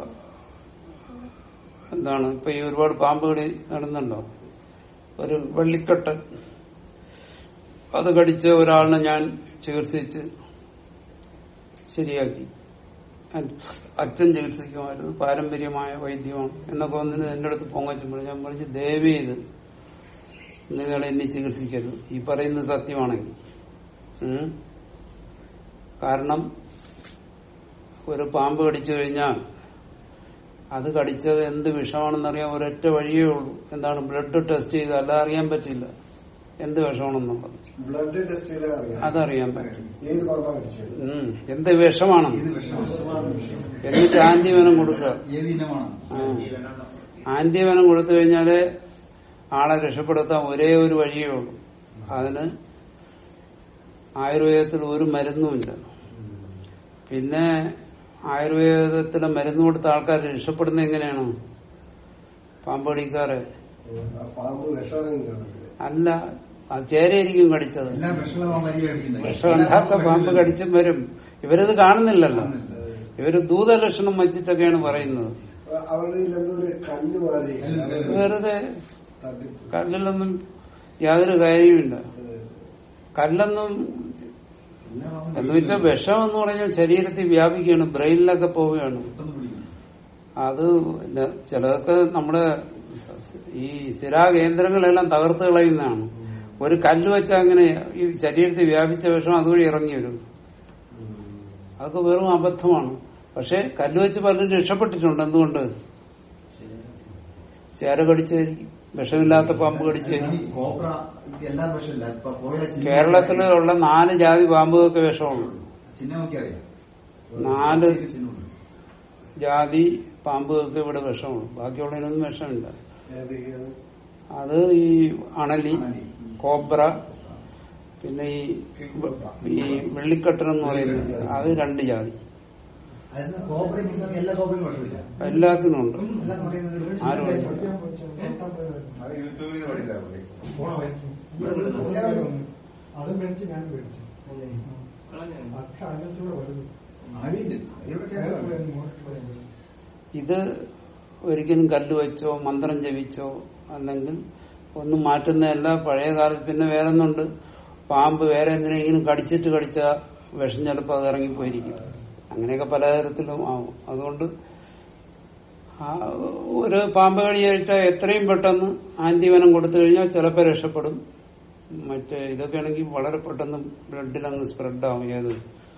എന്താണ് ഇപ്പൊ ഈ ഒരുപാട് പാമ്പ് കടി നടന്നുണ്ടോ ഒരു വെള്ളിക്കട്ടൻ അത് കടിച്ച ഒരാളിനെ ഞാൻ ചികിത്സിച്ച് ശരിയാക്കി അൻ- അച്ഛൻ ചികിത്സിക്കുമായിരുന്നു പാരമ്പര്യമായ വൈദ്യമാണ് എന്നൊക്കെ വന്നിട്ട് എന്റെ അടുത്ത് പൊങ്ങച്ചും പറഞ്ഞു ഞാൻ പറഞ്ഞു ദേവി ഇത് നിങ്ങൾ എന്നെ ചികിത്സിക്കരുത് ഈ പറയുന്നത് സത്യമാണെങ്കിൽ ഉം. കാരണം ഒരു പാമ്പ് കടിച്ചു കഴിഞ്ഞാൽ അത് കടിച്ചത് എന്ത് വിഷമാണെന്നറിയാൻ ഒരൊറ്റ വഴിയേ ഉള്ളൂ എന്താണ് ബ്ലഡ് ടെസ്റ്റ് ചെയ്ത് അല്ല അറിയാൻ പറ്റില്ല എന്ത് വിഷമാണെന്നുള്ളത് ബ്ലഡ് ടെസ്റ്റ് ചെയ്താൽ അറിയാം അതറിയാൻ പറ്റും ഏത് പാമ്പാ കടിച്ചത് ഉം. എന്ത് വിഷമാണ് ഏത് വിഷമാണ് എന്നിട്ട് ആന്റിവനം കൊടുക്കുക ഏത് ഇനമാണ് ആ. ആന്റിവനം കൊടുത്തു കഴിഞ്ഞാല് ആളെ രക്ഷപ്പെടുത്താൻ ഒരേ ഒരു വഴിയേ ഉള്ളൂ അതിന് ആയുർവേദത്തിൽ ഒരു മരുന്നുമില്ല പിന്നെ ആയുർവേദത്തിലെ മരുന്ന് കൊടുത്ത ആൾക്കാർ രക്ഷപ്പെടുന്നത് എങ്ങനെയാണ് പാമ്പ് കടിക്കാറ് ആ പാമ്പ് വിഷമിറങ്ങി കാണത്തില്ല അല്ല അത് ചേരയായിരിക്കും കടിച്ചത് എല്ലാം വിഷമുള്ള മരിയ വിഷമില്ലാത്ത പാമ്പ് കടിച്ചും വരും ഇവരിത് കാണുന്നില്ലല്ലോ ഇവര് ദൂതലക്ഷണം വച്ചിട്ടൊക്കെയാണ് പറയുന്നത് അപ്പൊ അവരുടെ കയ്യിൽ എന്തോ ഒരു കല്ല് മാറി വെറുതെ തട്ടി കല്ലിലൊന്നും യാതൊരു കാര്യമില്ല കല്ലൊന്നും എന്ന് വെച്ചാൽ വിഷം എന്ന് പറഞ്ഞാൽ ശരീരത്തിൽ വ്യാപിക്കുകയാണ് ബ്രെയിനിലൊക്കെ പോവുകയാണ് അത് പിന്നെ ചിലതൊക്കെ നമ്മുടെ ഈ സ്ഥിരാകേന്ദ്രങ്ങളെല്ലാം തകർത്ത് കളയുന്നതാണ് ഒരു കല്ല് വെച്ചാൽ അങ്ങനെ ഈ ശരീരത്തിൽ വ്യാപിച്ച വിഷം അതുവഴി ഇറങ്ങി വരും അതൊക്കെ വെറും അബദ്ധമാണ് പക്ഷെ കല്ല് വെച്ച് പലരും രക്ഷപ്പെട്ടിട്ടുണ്ട് എന്തുകൊണ്ട് ചേര കടിച്ചായിരിക്കും വിഷമില്ലാത്ത പാമ്പ് കടിച്ചായിരിക്കും കോബ്ര എല്ലാം വിഷമില്ല ഇപ്പൊ പോയ കേരളത്തിലുള്ള നാല് ജാതി പാമ്പുകൾക്ക് വിഷമുള്ളൂ ചിഹ്നം നോക്കി അറിയാം നാല് ചിഹ്നമുണ്ട്. ജാതി പാമ്പുകൾക്ക് ഇവിടെ വിഷമുള്ളൂ ബാക്കിയുള്ളതിനൊന്നും വിഷമില്ല ഏതൊക്കെയാണ് അത് ഈ അണലി അണലി. കോബ്ര പിന്നെ ഈ ഈ വെള്ളിക്കട്ടൻ എന്ന് പറയുന്നത് അത് രണ്ട് ജാതി അതിന് കോബ്രയും ഇതൊക്കെ എല്ലാ കോബ്രയും വിഷമില്ല എല്ലാത്തിനും ഉണ്ട് എല്ലാം പറയുന്നത് ആരും ഇല്ല. പഠിക്കാൻ പോയി- നോക്കാൻ പോയതായിരുന്നു. അത് യൂട്യൂബിൽ പഠിക്കാം അതും മേടിച്ച് ഞാനും മേടിച്ചു പക്ഷെ അതിനകത്തൂടെ വരുന്നു അറിയുണ്ട് ഇവിടെ വേറെ കേരളം പോയി മോട്ടിട്ട് പോയി. ഇത് ഒരിക്കലും കല്ല് വെച്ചോ മന്ത്രം ജപിച്ചോ അല്ലെങ്കിൽ ഒന്നും മാറ്റുന്നതല്ല പഴയ കാലത്ത് പിന്നെ വേറെ ഒന്നുണ്ട് പാമ്പ് വേറെ എന്തിനെങ്കിലും കടിച്ചിട്ട് കടിച്ച വിഷം ചിലപ്പോൾ അത് ഇറങ്ങിപ്പോയിരിക്കും അങ്ങനെയൊക്കെ പലതരത്തിലും ആവും അതുകൊണ്ട് ആ ഒരു പാമ്പ് കടിയേറ്റ എത്രയും പെട്ടെന്ന് ആന്റിവനം കൊടുത്തു കഴിഞ്ഞാൽ ചിലപ്പോൾ രക്ഷപ്പെടും മറ്റേ ഇതൊക്കെ ആണെങ്കിൽ വളരെ പെട്ടെന്ന് ബ്ലഡിൽ അങ്ങ് സ്പ്രെഡ് ആവും ഏത്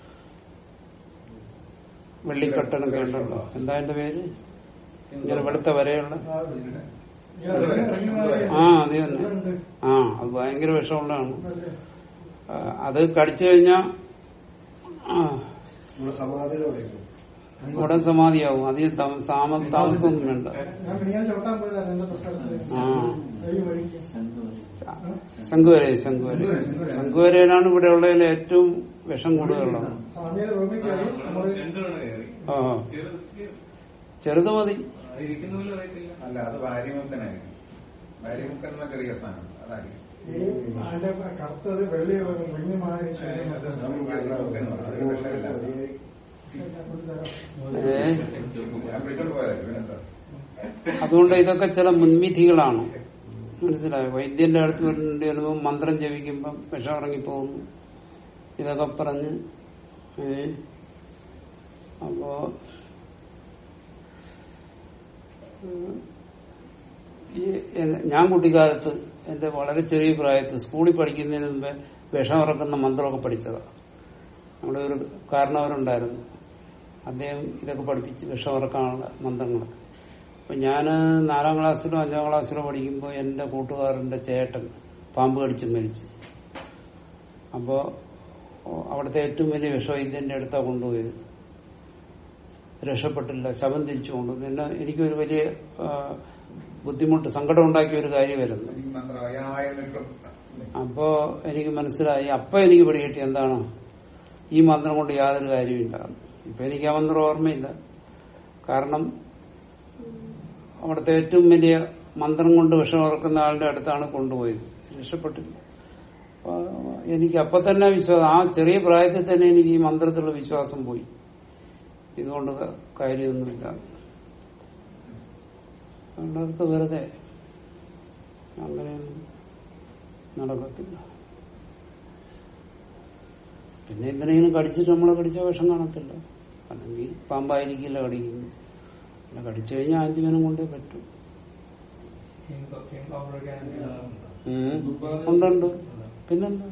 വെള്ളിക്കട്ടനൊക്കെ ഉണ്ടല്ലോ എന്താ എന്റെ പേര് ഇങ്ങനെ വെളുത്ത വരെയുള്ള ആ, ഇങ്ങനെ റിങ് റിങ് മാതിരി ആ അത് തന്നെ ഇതുണ്ട്. ആ അത് ഭയങ്കര വിഷമുള്ളതാണ് ഇതല്ലേ? ആ, അത് കടിച്ചു കഴിഞ്ഞാൽ നമ്മുടെ സമാധിയിൽ പറയുന്നു ഉടൻ സമാധിയാവും അധികം താമ- താമ- താമസമൊന്നും വേണ്ട ഞാൻ മിനിയാൻ ചവിട്ടാൻ പോയതാണ് എന്റെ തൊട്ടടുത്ത് ആ ഈ വഴിക്ക് ശംഖുവരെ ശംഖുവരെ ശംഖുവരയിലാണ് ഇവിടെ ഉള്ളതിൽ ഏറ്റവും വിഷം കൂടുതലുള്ളത് സ്വാമിയുടെ റൂമിൽ കയറി നമ്മള് ആ ചെറുത് മതി അല്ല അത് വാര്യമുക്കനായിരിക്കും വാര്യമുക്കൻ എന്ന ചെറിയ സ്ഥാനം അതായിരിക്കും ഈ അതിന്റെ കറുത്തത് വെള്ളി റിങ് മാതിരി ശരീരം അത് മൊത്തം. നമുക്ക് വാര്യമുക്കൻ എന്ന് പറയും. അത് വെള്ളമില്ല. ഏ ഞാൻ വിളിച്ചോണ്ട് പോയതായിരിക്കും പിന്നെന്താ അതുകൊണ്ട് ഇതൊക്കെ ചില മുൻവിധികളാണ് മനസ്സിലായോ വൈദ്യന്റെ അടുത്ത് വരേണ്ടി വരുമ്പോൾ മന്ത്രം ജപിക്കുമ്പം വിഷം ഇറങ്ങിപ്പോകുന്നു ഇതൊക്കെ പറഞ്ഞ് ഏ അപ്പോ ഉം, ഈ എന്നെ- ഞാൻ കുട്ടിക്കാലത്ത് എന്റെ വളരെ ചെറിയ പ്രായത്തിൽ സ്കൂളിൽ പഠിക്കുന്നതിന് മുമ്പേ വിഷം ഇറക്കുന്ന മന്ത്രമൊക്കെ പഠിച്ചതാണ് നമ്മുടെ ഒരു കാരണവരുണ്ടായിരുന്നു അദ്ദേഹം ഇതൊക്കെ പഠിപ്പിച്ച് വിഷം ഇറക്കാനുള്ള മന്ത്രങ്ങളൊക്കെ അപ്പൊ ഞാന് നാലാം ക്ലാസ്സിലോ അഞ്ചാം ക്ലാസ്സിലോ പഠിക്കുമ്പോൾ എന്റെ കൂട്ടുകാരന്റെ ചേട്ടൻ പാമ്പ് കടിച്ച് മരിച്ചു അപ്പോ ഓ, അവിടുത്തെ ഏറ്റവും വലിയ വിഷവൈദ്യന്റെ അടുത്താ കൊണ്ടുപോയത് രക്ഷപ്പെട്ടില്ല ശവം തിരിച്ചു കൊണ്ടുവന്നു എന്നെ എനിക്കൊരു വലിയ ആ, ബുദ്ധിമുട്ട് സങ്കടം ഉണ്ടാക്കിയ ഒരു കാര്യമായിരുന്നു ഈ മന്ത്രം അയാളായിട്ടും അപ്പോ എനിക്ക് മനസ്സിലായി അപ്പൊ എനിക്ക് പിടികിട്ടി എന്താണ് ഈ മന്ത്രം കൊണ്ട് യാതൊരു കാര്യമില്ല ഇപ്പൊ എനിക്ക് ആ മന്ത്രം ഓർമ്മയില്ല കാരണം അവിടുത്തെ ഏറ്റവും വലിയ മന്ത്രം കൊണ്ട് വിഷം ഇറക്കുന്ന ആളുടെ അടുത്താണ് കൊണ്ടുപോയത് രക്ഷപ്പെട്ടില്ല അപ്പൊ എനിക്ക് അപ്പൊ തന്നെ വിശ്വാസം ആ ചെറിയ പ്രായത്തിൽ തന്നെ എനിക്ക് ഈ മന്ത്രത്തിലുള്ള വിശ്വാസം പോയി ഇതുകൊണ്ട് ക- കാര്യമൊന്നുമില്ല അതുകൊണ്ട് അതൊക്കെ വെറുതെ അങ്ങനെയൊന്നും നടക്കത്തില്ല പിന്നെ എന്തിനെങ്കിലും കടിച്ചിട്ട് നമ്മളെ കടിച്ച വിഷം കാണത്തില്ല അല്ലെങ്കിൽ പാമ്പായിരിക്കില്ല കടിക്കുന്നു അല്ല കടിച്ചു കഴിഞ്ഞാൽ ആന്റിവനം കൊണ്ടേ പറ്റും ഉം. ഉണ്ടുണ്ട് പിന്നെന്താ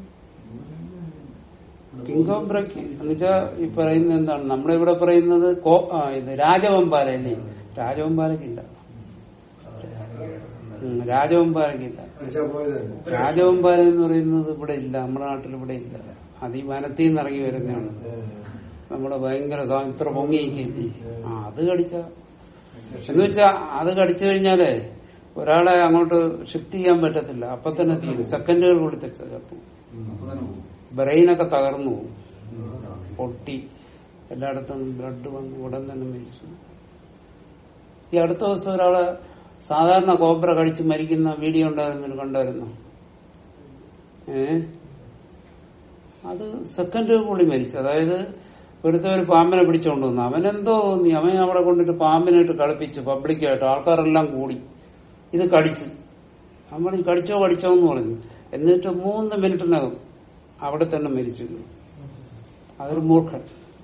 കിങ് ഓഫ് ബ്രക്ക് എന്നുവെച്ചാ ഈ പറയുന്നത് എന്താണ് നമ്മുടെ ഇവിടെ പറയുന്നത് കോ ആ, ഇത് രാജവമ്പാല അല്ലേ രാജവമ്പാലക്കില്ല ഉം, രാജവമ്പാരക്കില്ല അടിച്ചാ പോയതല്ലേ രാജവമ്പാരം എന്ന് പറയുന്നത് ഇവിടെ ഇല്ല നമ്മുടെ നാട്ടിൽ ഇവിടെ ഇല്ല അത് ഈ വനത്തിൽ നിന്ന് ഇറങ്ങി വരുന്നതാണ് നമ്മുടെ ഭയങ്കര സാ- ഇത്ര പൊങ്ങിയിരിക്കില്ലേ ആ അത് കടിച്ച എന്ന് വെച്ചാ അത് കടിച്ചു കഴിഞ്ഞാലേ ഒരാളെ അങ്ങോട്ട് ഷിഫ്റ്റ് ചെയ്യാൻ പറ്റത്തില്ല അപ്പൊ തന്നെ തീരും സെക്കൻഡുകൾ കൂടി ചത്തു ബ്രെയിനൊക്കെ തകർന്നു പോകും പൊട്ടി എല്ലായിടത്തും ബ്ലഡ് വന്ന് ഉടൻ തന്നെ മരിച്ചു ഈ അടുത്ത ദിവസം ഒരാളെ സാധാരണ കോബ്ര കടിച്ച് മരിക്കുന്ന വീഡിയോ ഉണ്ടായിരുന്നു കണ്ടായിരുന്നു ഏ അത് സെക്കൻഡ് കൂടി മരിച്ചു അതായത് ഒരുത്ത ഒരു പാമ്പിനെ പിടിച്ചോണ്ട് വന്നു അവനെന്തോ തോന്നി അവൻ അവിടെ കൊണ്ടിട്ട് പാമ്പിനായിട്ട് കളിപ്പിച്ചു പബ്ലിക്കായിട്ട് ആൾക്കാരെല്ലാം കൂടി ഇത് കടിച്ചു അവൻ പറഞ്ഞു കടിച്ചോ കടിച്ചോ എന്ന് പറഞ്ഞു എന്നിട്ട് മൂന്ന് മിനിറ്റിനകം അവിടെ തന്നെ മരിച്ചു അതൊരു മൂർഖൻ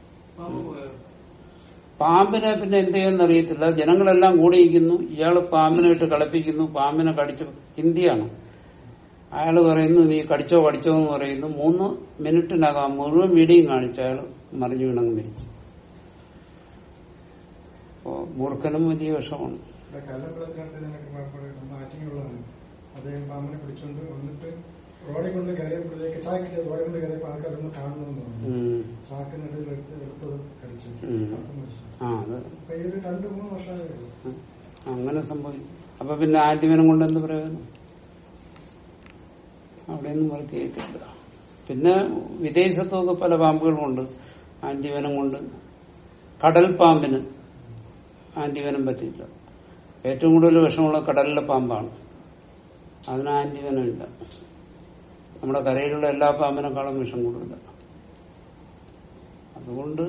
പാമ്പിനെ പിന്നെ എന്ത് ചെയ്യുന്ന അറിയത്തില്ല ജനങ്ങളെല്ലാം കൂടിയിരിക്കുന്നു ഇയാള് പാമ്പിനായിട്ട് കളിപ്പിക്കുന്നു പാമ്പിനെ കടിച്ചു ഹിന്ദിയാണ് അയാൾ പറയുന്നു നീ കടിച്ചോ കടിച്ചോ എന്ന് പറയുന്നു മൂന്ന് മിനിറ്റിനകം മുഴുവൻ വീഡിയോയും കാണിച്ചു അയാൾ മറിഞ്ഞു വീണങ്ങ് മരിച്ചു അപ്പോ മൂർഖനും വലിയ വിഷമാണ് ഇവിടെ കല്ലമ്പലത്തിനടുത്ത് ഞങ്ങൾക്ക് ആറ്റിങ്ങുള്ളതാണ് അദ്ദേഹം പാമ്പിനെ പിടിച്ചോണ്ട് വന്നിട്ട് റോഡിൽ കൊണ്ട് കയറിയപ്പോഴത്തേക്ക് ചാക്കിൽ റോഡിൽ കൊണ്ട് കയറിയപ്പോൾ ആൾക്കാരൊന്ന് കാണണമെന്ന് പറഞ്ഞു ഉം. ചാക്കിനടുത്ത് എടുത്ത് എടുത്തത് കടിച്ചു ഉം. അപ്പം മരിച്ചു. ആ അത് അപ്പൊ ഈ ഒരു രണ്ടു മൂന്ന് വർഷമേ ഉള്ളൂ അങ്ങനെ സംഭവിക്കും അപ്പൊ പിന്നെ ആന്റിവനം കൊണ്ട് എന്ത് പ്രയോജനം അവിടെയൊന്നും വർക്ക് ചെയ്യത്തില്ല പിന്നെ വിദേശത്തൊക്കെ പല പാമ്പുകളുമുണ്ട് ആന്റിവനം കൊണ്ട് കടൽ പാമ്പിന് ആന്റിവനം പറ്റില്ല ഏറ്റവും കൂടുതൽ വിഷമുള്ള കടലിലെ പാമ്പാണ് അതിന് ആന്റിവനം ഇല്ല നമ്മുടെ കരയിലുള്ള എല്ലാ പാമ്പിനെക്കാളും വിഷം കൂടുതല അതുകൊണ്ട്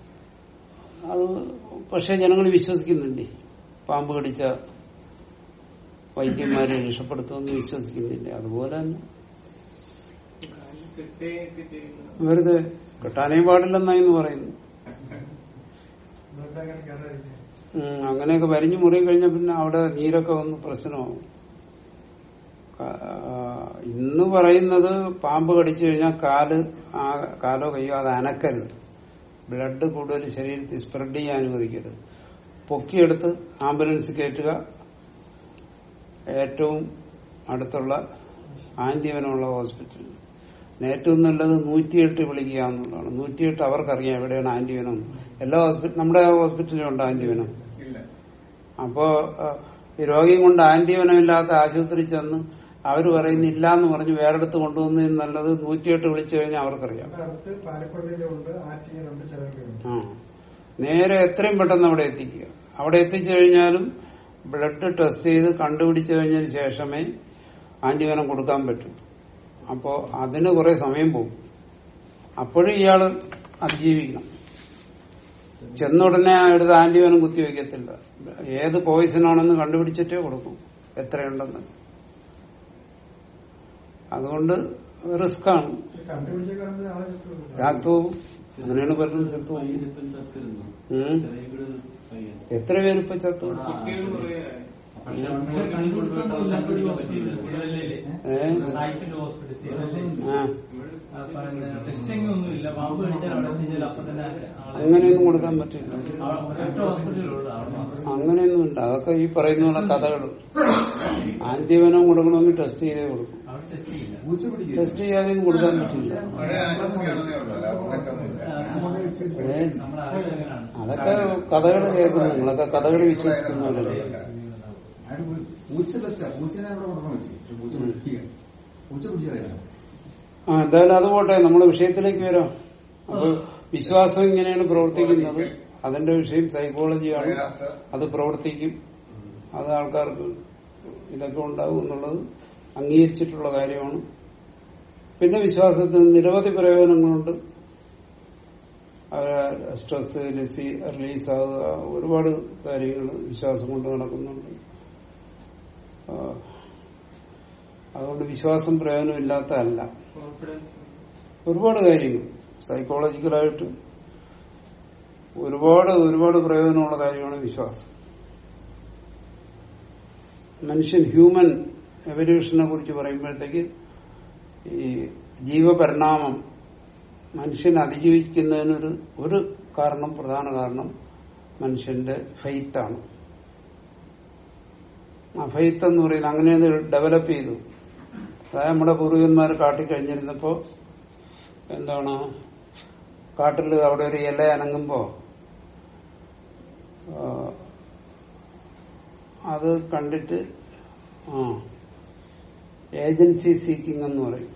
അത് പക്ഷെ ജനങ്ങൾ വിശ്വസിക്കുന്നില്ലേ പാമ്പ് കടിച്ച വൈദ്യന്മാരെ രക്ഷപ്പെടുത്തുമെന്ന് വിശ്വസിക്കുന്നില്ല അതുപോലെ തന്നെ കിട്ടുകയൊക്കെ ചെയ്യുന്നു വെറുതെ കിട്ടാനേ പാടില്ലെന്നായിരുന്നു പറയുന്നു ബ്ലഡ് അങ്ങനെ കയറാതിരിക്കും ഉം, അങ്ങനെയൊക്കെ വരിഞ്ഞു മുറിയും കഴിഞ്ഞാൽ പിന്നെ അവിടെ നീരൊക്കെ വന്ന് പ്രശ്നമാവും ക- ആ, ഇന്ന് പറയുന്നത് പാമ്പ് കടിച്ചു കഴിഞ്ഞാൽ കാല് ആ കാലോ കയ്യോ അത് അനക്കരുത് ബ്ലഡ് കൂടുതൽ ശരീരത്തിൽ സ്പ്രെഡ് ചെയ്യാൻ അനുവദിക്കരുത് പൊക്കിയെടുത്ത് ആംബുലൻസ് കയറ്റുക ഏറ്റവും അടുത്തുള്ള ആന്റിവനമുള്ള ഹോസ്പിറ്റലിൽ ഏറ്റവും നല്ലത് നൂറ്റിയെട്ട് വിളിക്കുക എന്നുള്ളതാണ് നൂറ്റിയെട്ട് അവർക്കറിയാം എവിടെയാണ് ആന്റിവനം എന്ന്. എല്ലാ ഹോസ്പിറ്റൽ നമ്മുടെ ഹോസ്പിറ്റലിലും ഉണ്ട് ആന്റിവനം ഇല്ല അപ്പോ ഏഹ്, ഈ രോഗിയും കൊണ്ട് ആന്റിവനം ഇല്ലാത്ത ആശുപത്രി ചെന്ന് അവർ പറയുന്നില്ല എന്ന് പറഞ്ഞ് വേറെടുത്ത് കൊണ്ടുവന്നതിന് നല്ലത് നൂറ്റിയെട്ട് വിളിച്ചു കഴിഞ്ഞാൽ അവർക്കറിയാം ഇവിടെ അടുത്ത് പാലപ്പള്ളിയിലുണ്ട് ആറ്റിങ്ങലുണ്ട് ചിലവിലുണ്ട് ആ നേരെ എത്രയും പെട്ടെന്ന് അവിടെ എത്തിക്കുക അവിടെ എത്തിച്ചു കഴിഞ്ഞാലും ബ്ലഡ് ടെസ്റ്റ് ചെയ്ത് കണ്ടുപിടിച്ചു കഴിഞ്ഞതിന് ശേഷമേ ആന്റിവനം കൊടുക്കാൻ പറ്റൂ അപ്പോ അതിന് കുറെ സമയം പോകും അപ്പോഴും ഇയാള് അതിജീവിക്കണം ചെന്ന ഉടനെ എടുത്ത് ആന്റിവനം കുത്തിവെക്കത്തില്ല ഏത് പോയിസൺ ആണെന്ന് കണ്ടുപിടിച്ചിട്ടേ കൊടുക്കും എത്രയുണ്ടെന്ന് അതുകൊണ്ട് റിസ്ക് ആണ് ഇത് കണ്ടുപിടിച്ച കാണുമ്പോൾ ആളെ കിട്ടുള്ളൂ. ചാത്തുവും അങ്ങനെയാണ് പലരും ചത്തു പയ്യനിപ്പം ചത്തിരുന്നു ഉം. ചെറിയ വീട് പയ്യൻ എത്ര പേരിപ്പോ ചത്തു കുട്ടികൾ കുറേ പക്ഷെ അവിടെ കണ്ടുപിടുത്തം കണ്ടുപിടിക്കാൻ പറ്റിയില്ല ഏ സായിപ്പിന്റെ ഹോസ്പിറ്റൽ ആ ടെസ്റ്റിംഗ് ഒന്നുമില്ല പാമ്പ് കടിച്ചാൽ അവിടെ എത്തിച്ചാൽ അപ്പൊ തന്നെ ആളെ അങ്ങനെയൊന്നും കൊടുക്കാൻ പറ്റില്ല അവിടെ ഒരൊറ്റ ഹോസ്പിറ്റലുള്ളൂ അവിടെ മാത്രം അങ്ങനെയൊന്നും ഉണ്ട് അതൊക്കെ ഈ പറയുന്ന പോലെ കഥകൾ ആന്റിവനം കൊടുക്കണമെങ്കിൽ ടെസ്റ്റ് ചെയ്തേ കൊടുക്കും അവിടെ ടെസ്റ്റ് ചെയ്യില്ല ടെസ്റ്റ് ചെയ്യാതെയൊന്നും കൊടുക്കാൻ പറ്റില്ല പഴയ ആശുപത്രിയാണെന്നേ ഉള്ളൂ അല്ല ഉറക്കമൊന്നുമില്ല ഏഹ്, നമ്മുടെ അറിവ് എങ്ങനെയാണ് അതൊക്കെ കഥകൾ കേൾക്കുന്നു നിങ്ങളൊക്കെ കഥകൾ വിശ്വസിക്കുന്നവരല്ലേ പൂച്ച ബെസ്റ്റാ പൂച്ചനെ അവിടെ കൊണ്ടുവന്ന് വെച്ച് പക്ഷെ പൂച്ച പിടിക്കുക പൂച്ച പിടിച്ചതല്ല ആ എന്തായാലും അത് പോട്ടെ നമ്മുടെ വിഷയത്തിലേക്ക് വരാം അപ്പൊ വിശ്വാസം ഇങ്ങനെയാണ് പ്രവർത്തിക്കുന്നത് അതിന്റെ വിഷയം സൈക്കോളജിയാണ് പ്രയാസ അത് പ്രവർത്തിക്കും അത് ആൾക്കാർക്ക് ഇതൊക്കെ ഉണ്ടാവും എന്നുള്ളത് അംഗീകരിച്ചിട്ടുള്ള കാര്യമാണ് പിന്നെ വിശ്വാസത്തിന് നിരവധി പ്രയോജനങ്ങളുണ്ട് അവരെ സ്ട്രെസ് റിലീസ് ആവുക ഒരുപാട് കാര്യങ്ങൾ വിശ്വാസം കൊണ്ട് നടക്കുന്നുണ്ട് ആ, അതുകൊണ്ട് വിശ്വാസം പ്രയോജനമില്ലാത്തതല്ല കോൺഫിഡൻസ് ഒരുപാട് കാര്യങ്ങൾ സൈക്കോളജിക്കലായിട്ട് ഒരുപാട് ഒരുപാട് പ്രയോജനമുള്ള കാര്യമാണ് വിശ്വാസം മനുഷ്യൻ ഹ്യൂമൻ എവല്യൂഷനെ കുറിച്ച് പറയുമ്പോഴത്തേക്ക് ഈ ജീവപരിണാമം മനുഷ്യൻ അതിജീവിക്കുന്നതിനൊരു ഒരു കാരണം പ്രധാന കാരണം മനുഷ്യന്റെ ഫെയ്ത്താണ് അഭയത്വം എന്ന് പറയുന്നത് അങ്ങനെ അത് ഡെവലപ്പ് ചെയ്തു അതായത് നമ്മുടെ പൂർവികന്മാർ കാട്ടിൽ കഴിഞ്ഞിരുന്നപ്പോ എന്താണ് കാട്ടിൽ അവിടെ ഒരു ഇല അനങ്ങുമ്പോ ആ, അത് കണ്ടിട്ട് ആ ഏജൻസി സീക്കിംഗ് എന്ന് പറയും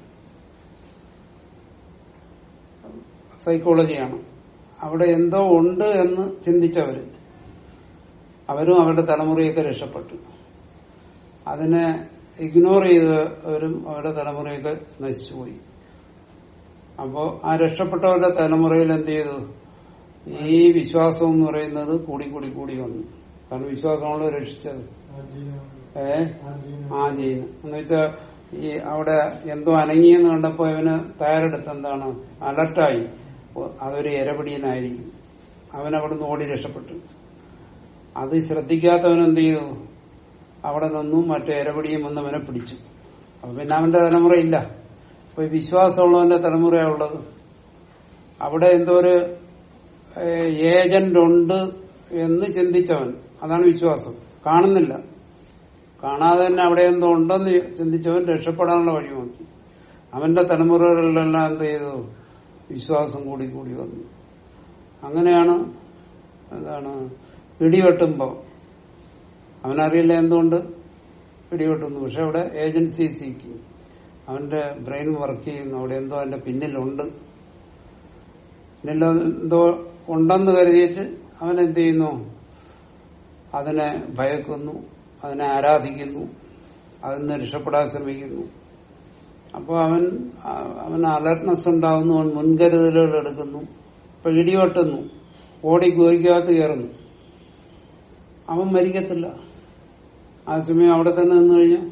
സൈക്കോളജിയാണ് അവിടെ എന്തോ ഉണ്ട് എന്ന് ചിന്തിച്ചവര് അവരും അവരുടെ തലമുറയൊക്കെ രക്ഷപ്പെട്ടു അതിനെ ഇഗ്നോർ ചെയ്തവരും അവരുടെ തലമുറയൊക്കെ നശിച്ചുപോയി അപ്പോ ആ രക്ഷപ്പെട്ടവരുടെ തലമുറയിൽ എന്ത് ചെയ്തു ഈ വിശ്വാസം എന്ന് പറയുന്നത് കൂടി കൂടി കൂടി വന്നു കാരണം വിശ്വാസമാണല്ലോ രക്ഷിച്ചത് ആ ജീവൻ ഏ ആ ജീവൻ ആ ജീന് എന്ന് വെച്ചാൽ ഈ അവിടെ എന്തോ അനങ്ങിയെന്ന് കണ്ടപ്പോ ഇവന് തയ്യാറെടുത്ത് എന്താണ് അലർട്ടായി ഓ, അതൊരു ഇരപിടിയനായിരിക്കും അവൻ അവിടെ നിന്ന് ഓടി രക്ഷപ്പെട്ടു അത് ശ്രദ്ധിക്കാത്തവൻ എന്ത് ചെയ്തു അവിടെ നിന്നും മറ്റേ ഇരപിടിയും വന്ന് അവനെ പിടിച്ചു അപ്പൊ പിന്നെ അവന്റെ തലമുറയില്ല അപ്പൊ ഈ വിശ്വാസമുള്ളവന്റെ തലമുറയാ ഉള്ളത് അവിടെ എന്തോ ഒരു ഏജന്റ് ഉണ്ട് എന്ന് ചിന്തിച്ചവൻ അതാണ് വിശ്വാസം കാണുന്നില്ല കാണാതെ തന്നെ അവിടെ എന്തോ ഉണ്ടെന്ന് ചിന്തിച്ചവൻ രക്ഷപ്പെടാനുള്ള വഴി നോക്കി അവന്റെ തലമുറകളിലെല്ലാം എന്ത് ചെയ്തു വിശ്വാസം കൂടി കൂടി വന്നു അങ്ങനെയാണ് എന്താണ് പിടിവെട്ടുമ്പോ അവനറിയില്ല എന്തുകൊണ്ട് പിടിവെട്ടുന്നു പക്ഷെ അവിടെ ഏജൻസി സീക്കിങ് അവന്റെ ബ്രെയിൻ വർക്ക് ചെയ്യുന്നു അവിടെ എന്തോ അതിന്റെ പിന്നിലുണ്ട് പിന്നിലോ എന്തോ ഉണ്ടെന്ന് കരുതിയിട്ട് അവൻ എന്ത് ചെയ്യുന്നു അതിനെ ഭയക്കുന്നു അതിനെ ആരാധിക്കുന്നു അതിൽ നിന്ന് രക്ഷപ്പെടാൻ ശ്രമിക്കുന്നു അപ്പോൾ അവൻ ആ- അവന് അലർട്ട്നെസ് ഉണ്ടാകുന്നു അവൻ മുൻകരുതലുകൾ എടുക്കുന്നു ഇപ്പൊ ഇടിവെട്ടുന്നു ഓടി ഗുഹയ്ക്കകത്ത് കയറുന്നു അവൻ മരിക്കത്തില്ല ആ സമയം അവിടെ തന്നെ നിന്ന് കഴിഞ്ഞാൽ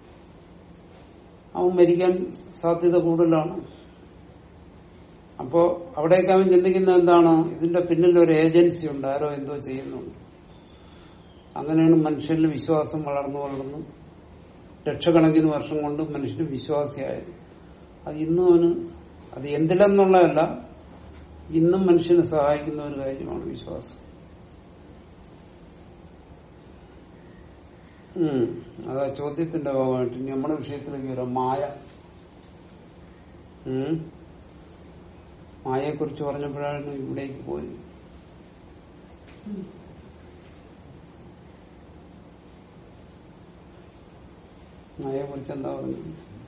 അവൻ മരിക്കാൻ സാധ്യത കൂടുതലാണ് അപ്പോ അവിടേക്ക് അവൻ ചിന്തിക്കുന്നത് എന്താണ് ഇതിന്റെ പിന്നിൽ ഒരു ഏജൻസി ഉണ്ട് ആരോ എന്തോ ചെയ്യുന്നുണ്ട് അങ്ങനെയാണ് മനുഷ്യനിൽ വിശ്വാസം വളർന്നു വളർന്നു ലക്ഷക്കണക്കിന് വർഷം കൊണ്ട് മനുഷ്യന് വിശ്വാസിയായത് അത് ഇന്നും അവന് അത് എന്തിലെന്നുള്ളതല്ല ഇന്നും മനുഷ്യനെ സഹായിക്കുന്ന ഒരു കാര്യമാണ് വിശ്വാസം ഉം. അതാ ചോദ്യത്തിന്റെ ഭാഗമായിട്ട് ഇനി നമ്മുടെ വിഷയത്തിലേക്ക് വരാം മായ ഉം. മായയെ കുറിച്ച് പറഞ്ഞപ്പോഴാണ് ഇവിടേക്ക് പോയത് മായയെ കുറിച്ച് എന്താ പറഞ്ഞത്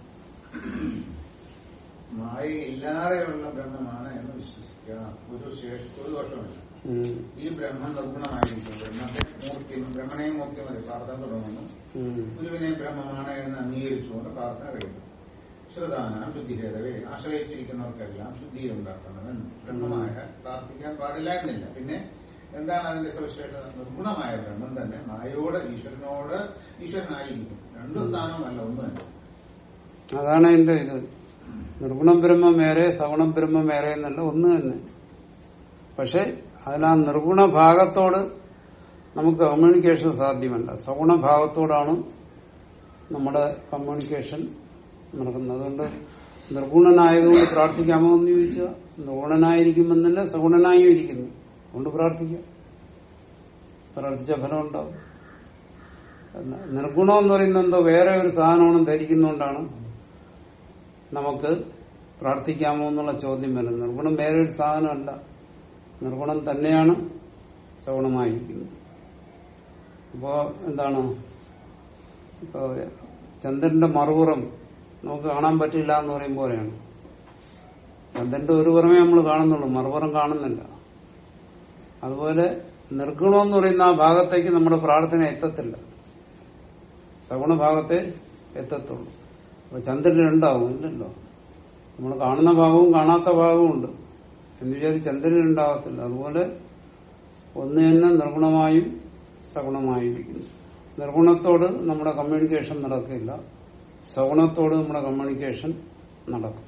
മായ ഇല്ലാതെയുള്ള ബ്രഹ്മമാണ് എന്ന് വിശ്വസിക്കുക ഒരു ശേഷ ഒരു ദോഷമില്ല ഉം. ഈ ബ്രഹ്മം നിർഗുണമായിരിക്കും ബ്രഹ്മത്തെ മൂർത്തി ബ്രഹ്മണെ മൂർത്തി മതി പ്രാർത്ഥന തുടങ്ങുന്നു ഉം. ഗുരുവിനെ ബ്രഹ്മമാണ് എന്ന് അംഗീകരിച്ചുകൊണ്ട് പ്രാർത്ഥന കഴിയുന്നു ശ്രുതാന ശുദ്ധിഹേതവേ ആശ്രയിച്ചിരിക്കുന്നവർക്കെല്ലാം ശുദ്ധി ഉണ്ടാക്കുന്നവൻ ബ്രഹ്മമായ പ്രാർത്ഥിക്കാൻ പാടില്ല എന്നില്ല പിന്നെ എന്താണ് അതിന്റെ സവിശേഷത നിർഗുണമായ ബ്രഹ്മം തന്നെ മായയോട് ഈശ്വരനോട് ഈശ്വരനായിരിക്കും രണ്ടു സ്ഥാനമല്ല ഒന്ന് തന്നെ അതാണ് എന്റെ ഇത് നിർഗുണം ബ്രഹ്മം വേറെ സഗുണം ബ്രഹ്മം വേറെ എന്നല്ല ഒന്ന് തന്നെ പക്ഷെ അതിൽ ആ നിർഗുണ ഭാഗത്തോട് നമുക്ക് കമ്മ്യൂണിക്കേഷൻ സാധ്യമല്ല സഗുണ ഭാവത്തോടാണ് നമ്മുടെ കമ്മ്യൂണിക്കേഷൻ നടക്കുന്നത് അതുകൊണ്ട് നിർഗുണനായതുകൊണ്ട് പ്രാർത്ഥിക്കാമോ എന്ന് ചോദിച്ചാൽ നിർഗുണനായിരിക്കുമെന്നല്ല സഗുണനായും ഇരിക്കുന്നു അതുകൊണ്ട് പ്രാർത്ഥിക്കാം പ്രാർത്ഥിച്ച ഫലം ഉണ്ടാവും എന്നാ നിർഗുണം എന്ന് പറയുന്നത് എന്തോ വേറെ ഒരു സാധനമാണ് ധരിക്കുന്നതുകൊണ്ടാണ് നമുക്ക് പ്രാർത്ഥിക്കാമോ എന്നുള്ള ചോദ്യം വരുന്നത് നിർഗുണം വേറെ ഒരു സാധനമല്ല നിർഗുണം തന്നെയാണ് സഗുണമായിരിക്കുന്നത് അപ്പോ എന്താണ് ഇപ്പോ ചന്ദ്രന്റെ മറുപുറം നമുക്ക് കാണാൻ പറ്റില്ല എന്ന് പറയും പോലെയാണ് ചന്ദ്രന്റെ ഒരു പുറമേ നമ്മൾ കാണുന്നുള്ളൂ മറുപുറം കാണുന്നില്ല അതുപോലെ നിർഗുണം എന്ന് പറയുന്ന ആ ഭാഗത്തേക്ക് നമ്മുടെ പ്രാർത്ഥന എത്തത്തില്ല സഗുണഭാഗത്തെ എത്തത്തുള്ളൂ അപ്പൊ ചന്ദ്രൻ ഉണ്ടാവും ഇല്ലല്ലോ നമ്മൾ കാണുന്ന ഭാഗവും കാണാത്ത ഭാഗവും ഉണ്ട് എന്ന് വിചാരിച്ച് ചന്ദ്രൻ ഉണ്ടാകത്തില്ല അതുപോലെ ഒന്ന് തന്നെ നിർഗുണമായും സഗുണമായിരിക്കുന്നു നിർഗുണത്തോട് നമ്മുടെ കമ്മ്യൂണിക്കേഷൻ നടക്കില്ല സഗുണത്തോട് നമ്മുടെ കമ്മ്യൂണിക്കേഷൻ നടക്കും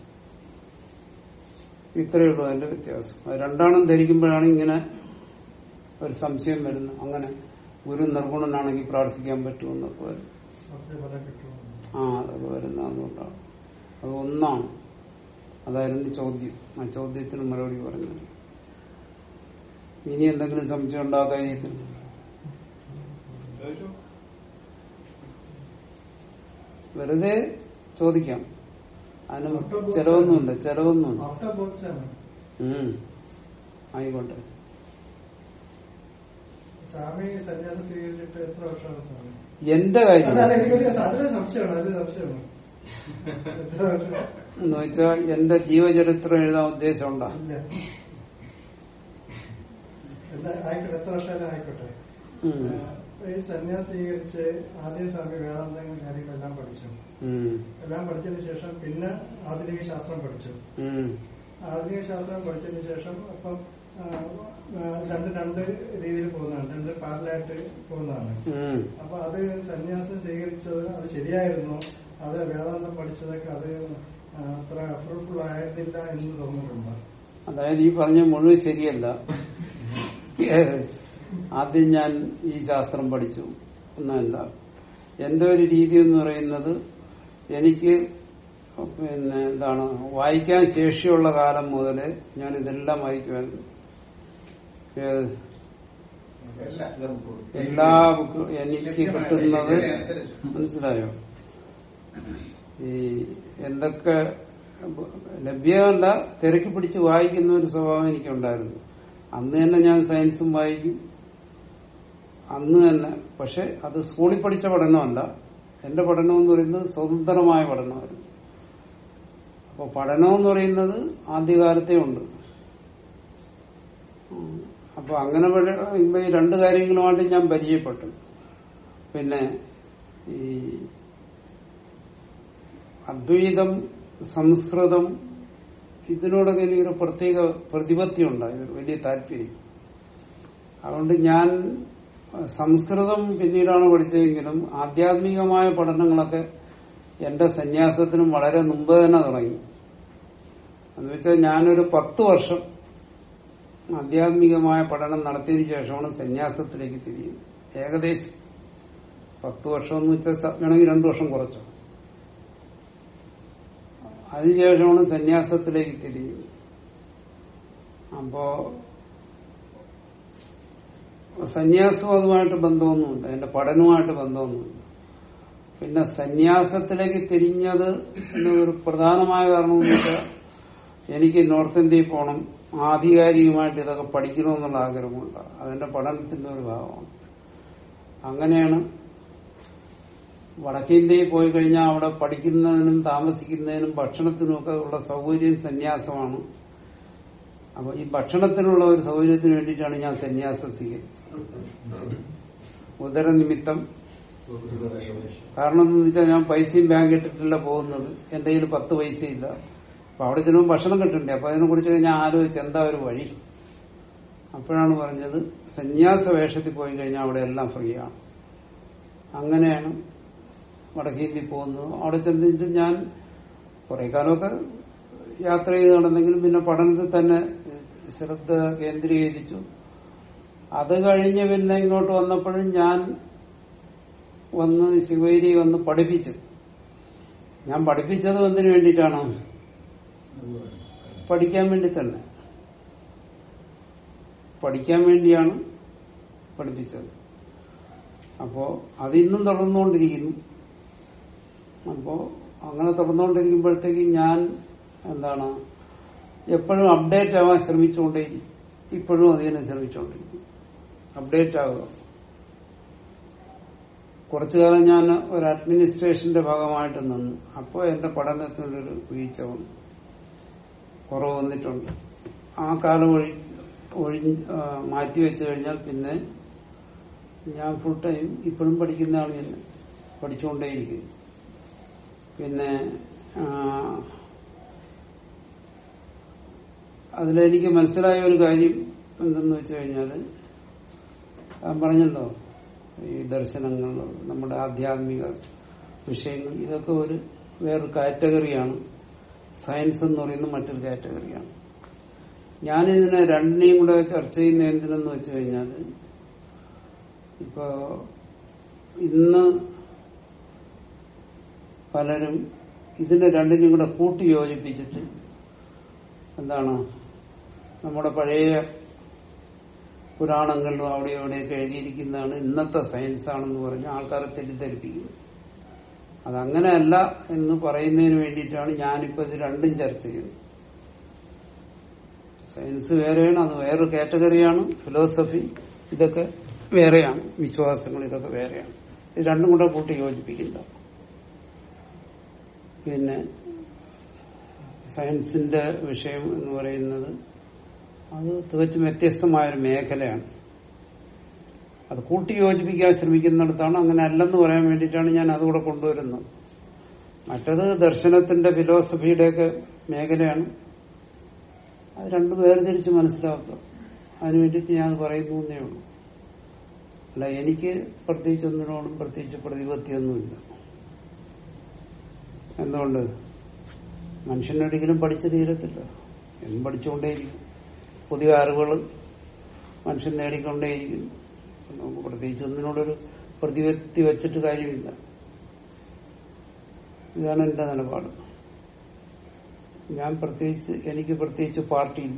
ഇത്രയേ ഉള്ളൂ അതിന്റെ വ്യത്യാസം അത് രണ്ടാളും ധരിക്കുമ്പോഴാണ് ഇങ്ങനെ ഒരു സംശയം വരുന്നത് അങ്ങനെ ഗുരു നിർഗുണനാണെങ്കിൽ പ്രാർത്ഥിക്കാൻ പറ്റുമെന്നൊക്കെ വരും അർത്ഥം ഫലം കിട്ടുമോ ആ അതൊക്കെ വരുന്നതുകൊണ്ടാണ് അത് ഒന്നാണ് അതായിരുന്നു ചോദ്യം ആ ചോദ്യത്തിന് മറുപടി പറഞ്ഞു ഇനി എന്തെങ്കിലും സംശയം ഉണ്ടാകാൻ കാര്യത്തിൽ വെറുതെ ചോദിക്കാം അതിന് ചെലവൊന്നുമില്ല ചെലവൊന്നുമില്ല ഔട്ട് ഓഫ് ബോക്സ് ആണ് ഉം. ആയിക്കോട്ടെ സ്വാമി സന്യാസം സ്വീകരിച്ചിട്ട് എത്ര വർഷമാണ് സ്വാമി എന്റെ കാര്യം അതല്ല എനിക്കൊരു അതിലൊരു സംശയമാണ് അതിലൊരു സംശയമാണ് എത്ര വർഷം എന്ന് വെച്ചാൽ എന്റെ ജീവചരിത്രം എഴുതാൻ ഉദ്ദേശമുണ്ടോ ഇല്ല എന്താ ആയിക്കോട്ടെ എത്ര വർഷമായാലും ആയിക്കോട്ടെ ഉം. ഏഹ് ഈ സന്യാസം സ്വീകരിച്ച് ആദ്യം സ്വാമി വേദാന്തങ്ങൾ കാര്യങ്ങളെല്ലാം പഠിച്ചു ഉം. എല്ലാം പഠിച്ചതിന് ശേഷം പിന്നെ ആധുനിക ശാസ്ത്രം പഠിച്ചു ഉം. ആധുനിക ശാസ്ത്രം പഠിച്ചതിന് ശേഷം അപ്പം ആ, ആ, രണ്ട് രണ്ട് രീതിയിൽ പോകുന്നതാണ് രണ്ട് പാരലായിട്ട് പോകുന്നതാണ് ഉം. അപ്പൊ അത് സന്യാസം സ്വീകരിച്ചത് അത് ശരിയായിരുന്നു അത് വേദാന്തം പഠിച്ചതൊക്കെ അത് ആ, അത്ര ഫ്രൂട്ട്ഫുൾ ആയിരുന്നില്ല എന്ന് തോന്നുന്നുണ്ട് അതായത് ഈ പറഞ്ഞ മുഴുവൻ ശരിയല്ല ഏഹ്. ആദ്യം ഞാൻ ഈ ശാസ്ത്രം പഠിച്ചു എന്നല്ല എന്റെ ഒരു രീതി എന്ന് പറയുന്നത് എനിക്ക് പിന്നെ എന്താണ് വായിക്കാൻ ശേഷിയുള്ള കാലം മുതൽ ഞാൻ ഇതെല്ലാം വായിക്കുമായിരുന്നു ഏത്? എല്ലാം എല്ലാ ബുക്കും എനിക്ക് കിട്ടുന്നത് മനസ്സിലായോ ഈ എന്തൊക്കെ ലഭ്യമല്ല തിരക്കി പിടിച്ച് വായിക്കുന്ന ഒരു സ്വഭാവം എനിക്കുണ്ടായിരുന്നു അന്ന് തന്നെ ഞാൻ സയൻസും വായിക്കും അന്ന് തന്നെ പക്ഷെ അത് സ്കൂളിൽ പഠിച്ച പഠനമല്ല എന്റെ പഠനം എന്ന് പറയുന്നത് സ്വതന്ത്രമായ പഠനമായിരുന്നു അപ്പൊ പഠനം എന്ന് പറയുന്നത് ആദ്യകാലത്തേ ഉണ്ട് ഉം. അപ്പൊ അങ്ങനെ പഠ- ഇപ്പൊ ഈ രണ്ട് കാര്യങ്ങളുമായിട്ട് ഞാൻ പരിചയപ്പെട്ടു പിന്നെ ഈ അദ്വൈതം സംസ്കൃതം ഇതിനോടൊക്കെ എനിക്കൊരു പ്രത്യേക പ്രതിപത്തി ഉണ്ടായി ഒരു വലിയ താല്പര്യം അതുകൊണ്ട് ഞാൻ സംസ്കൃതം പിന്നീടാണ് പഠിച്ചതെങ്കിലും ആധ്യാത്മികമായ പഠനങ്ങളൊക്കെ എന്റെ സന്യാസത്തിനും വളരെ മുമ്പ് തന്നെ തുടങ്ങി എന്ന് വെച്ചാൽ ഞാനൊരു പത്ത് വർഷം ആധ്യാത്മികമായ പഠനം നടത്തിയതിനു ശേഷമാണ് സന്യാസത്തിലേക്ക് തിരിയുന്നത് ഏകദേശം പത്ത് വർഷം എന്ന് വെച്ചാൽ സ- വേണമെങ്കിൽ രണ്ടു വർഷം കുറച്ചു അതിനുശേഷമാണ് സന്യാസത്തിലേക്ക് തിരിയുന്നത് അപ്പോ സന്യാസവും അതുമായിട്ട് ബന്ധമൊന്നുമില്ല എന്റെ പഠനവുമായിട്ട് ബന്ധമൊന്നുമില്ല പിന്നെ സന്യാസത്തിലേക്ക് തിരിഞ്ഞത് എന്ന ഒരു പ്രധാനമായ കാരണം എന്ന് വെച്ചാൽ എനിക്ക് നോർത്ത് ഇന്ത്യയിൽ പോകണം ആധികാരികമായിട്ട് ഇതൊക്കെ പഠിക്കണമെന്നുള്ള ആഗ്രഹമുണ്ട് അതെന്റെ പഠനത്തിന്റെ ഒരു ഭാഗമാണ് അങ്ങനെയാണ് വടക്കേന്ത്യയിൽ പോയി കഴിഞ്ഞാൽ അവിടെ പഠിക്കുന്നതിനും താമസിക്കുന്നതിനും ഭക്ഷണത്തിനും ഒക്കെ ഉള്ള സൗകര്യം സന്യാസമാണ് അപ്പൊ ഈ ഭക്ഷണത്തിനുള്ള ഒരു സൗകര്യത്തിന് വേണ്ടിയിട്ടാണ് ഞാൻ സന്യാസം സ്വീകരിച്ചത് ഉദരനിമിത്തം കാരണം എന്ന് വെച്ചാൽ ഞാൻ പൈസയും ബാങ്ക് ഇട്ടിട്ടില്ല പോകുന്നത് എന്റെ കയ്യിൽ പത്ത് പൈസയില്ല അപ്പൊ അവിടെ ചെല്ലുമ്പോൾ ഭക്ഷണം കിട്ടണ്ടേ അപ്പൊ അതിനെ കുറിച്ച് ഞാൻ ആലോചിച്ച് എന്താ ഒരു വഴി അപ്പോഴാണ് പറഞ്ഞത് സന്യാസ വേഷത്തിൽ പോയി കഴിഞ്ഞാൽ അവിടെ എല്ലാം ഫ്രീ ആണ് അങ്ങനെയാണ് വടക്കേന്ത്യയിൽ പോകുന്നത് അവിടെ ചെന്നിട്ട് ഞാൻ കുറെ കാലമൊക്കെ യാത്ര ചെയ്ത് നടന്നെങ്കിലും പിന്നെ പഠനത്തിൽ തന്നെ ശ്രദ്ധ കേന്ദ്രീകരിച്ചു അത് കഴിഞ്ഞ് പിന്നെ ഇങ്ങോട്ട് വന്നപ്പോഴും ഞാൻ വന്ന് ശിവേരി വന്ന് പഠിപ്പിച്ചു ഞാൻ പഠിപ്പിച്ചത് എന്തിനു വേണ്ടിയിട്ടാണോ പഠിക്കാൻ വേണ്ടി തന്നെ പഠിക്കാൻ വേണ്ടിയാണ് പഠിപ്പിച്ചത് അപ്പോ അതിന്നും തുടർന്നുകൊണ്ടിരിക്കുന്നു അപ്പോ അങ്ങനെ തുടർന്നുകൊണ്ടിരിക്കുമ്പോഴത്തേക്ക് ഞാൻ എന്താണ് എപ്പോഴും അപ്ഡേറ്റ് ആവാൻ ശ്രമിച്ചുകൊണ്ടേയിരിക്കും ഇപ്പോഴും അതിനെ ശ്രമിച്ചുകൊണ്ടിരിക്കും അപ്ഡേറ്റ് ആവുക കുറച്ചു കാലം ഞാൻ ഒരു അഡ്മിനിസ്ട്രേഷന്റെ ഭാഗമായിട്ട് നിന്നു അപ്പോൾ എന്റെ പഠനത്തിനൊരു വീഴ്ച വന്നു കുറവ് വന്നിട്ടുണ്ട് ആ കാലം ഒഴി ഒഴി ആ, മാറ്റി വെച്ചു കഴിഞ്ഞാൽ പിന്നെ ഞാൻ ഫുൾ ടൈം ഇപ്പോഴും പഠിക്കുന്നതാണ് ഞാൻ പഠിച്ചുകൊണ്ടേയിരിക്കുന്നു പിന്നെ ആ, അതിലെനിക്ക് മനസ്സിലായ ഒരു കാര്യം എന്തെന്ന് വെച്ച് കഴിഞ്ഞാല് ഞാൻ പറഞ്ഞല്ലോ ഈ ദർശനങ്ങൾ നമ്മുടെ ആധ്യാത്മിക വിഷയങ്ങൾ ഇതൊക്കെ ഒരു വേറൊരു കാറ്റഗറിയാണ് സയൻസ് എന്ന് പറയുന്ന മറ്റൊരു കാറ്റഗറിയാണ് ഞാനിതിനെ രണ്ടിനെയും കൂടെ ചർച്ച ചെയ്യുന്ന എന്തിനെന്ന് വെച്ച് കഴിഞ്ഞാൽ ഇപ്പോ ഇന്ന് പലരും ഇതിനെ രണ്ടിനെയും കൂടെ കൂട്ടി യോജിപ്പിച്ചിട്ട് എന്താണ് നമ്മുടെ പഴയ പുരാണങ്ങളിലും അവിടെ ഇവിടെയൊക്കെ എഴുതിയിരിക്കുന്നതാണ് ഇന്നത്തെ സയൻസ് ആണെന്ന് പറഞ്ഞ് ആൾക്കാരെ തെറ്റിദ്ധരിപ്പിക്കുന്നു അതങ്ങനെയല്ല എന്ന് പറയുന്നതിന് വേണ്ടിയിട്ടാണ് ഞാനിപ്പോ ഇത് രണ്ടും ചർച്ച ചെയ്യുന്നത് സയൻസ് വേറെയാണ് അത് വേറൊരു കാറ്റഗറിയാണ് ഫിലോസഫി ഇതൊക്കെ വേറെയാണ് വിശ്വാസങ്ങൾ ഇതൊക്കെ വേറെയാണ് ഇത് രണ്ടും കൂടെ കൂട്ടി യോജിപ്പിക്കില്ല പിന്നെ സയൻസിന്റെ വിഷയം എന്ന് പറയുന്നത് അത് തികച്ചും വ്യത്യസ്തമായൊരു മേഖലയാണ് അത് കൂട്ടി യോജിപ്പിക്കാൻ ശ്രമിക്കുന്നിടത്താണ് അങ്ങനെ അല്ലെന്ന് പറയാൻ വേണ്ടിയിട്ടാണ് ഞാൻ അതുകൂടെ കൊണ്ടുവരുന്നത് മറ്റത് ദർശനത്തിന്റെ ഫിലോസഫിയുടെയൊക്കെ മേഖലയാണ് അത് രണ്ടും വേർതിരിച്ച് മനസ്സിലാക്കുക അതിനു വേണ്ടിയിട്ട് ഞാൻ അത് പറയുന്നു എന്നേ ഉള്ളൂ അല്ല എനിക്ക് പ്രത്യേകിച്ച് ഒന്നിനോടും പ്രത്യേകിച്ച് പ്രതിപത്തിയൊന്നുമില്ല എന്തുകൊണ്ട് മനുഷ്യനൊരിക്കലും പഠിച്ചു തീരത്തില്ല എന്നും പഠിച്ചുകൊണ്ടേയിരിക്കും പുതിയ അറിവുകൾ മനുഷ്യൻ നേടിക്കൊണ്ടേയിരിക്കും നമുക്ക് പ്രത്യേകിച്ച് ഒന്നിനോടൊരു പ്രതിപത്തി വെച്ചിട്ട് കാര്യമില്ല ഇതാണ് എന്റെ നിലപാട് ഞാൻ പ്രത്യേകിച്ച് എനിക്ക് പ്രത്യേകിച്ച് പാർട്ടിയില്ല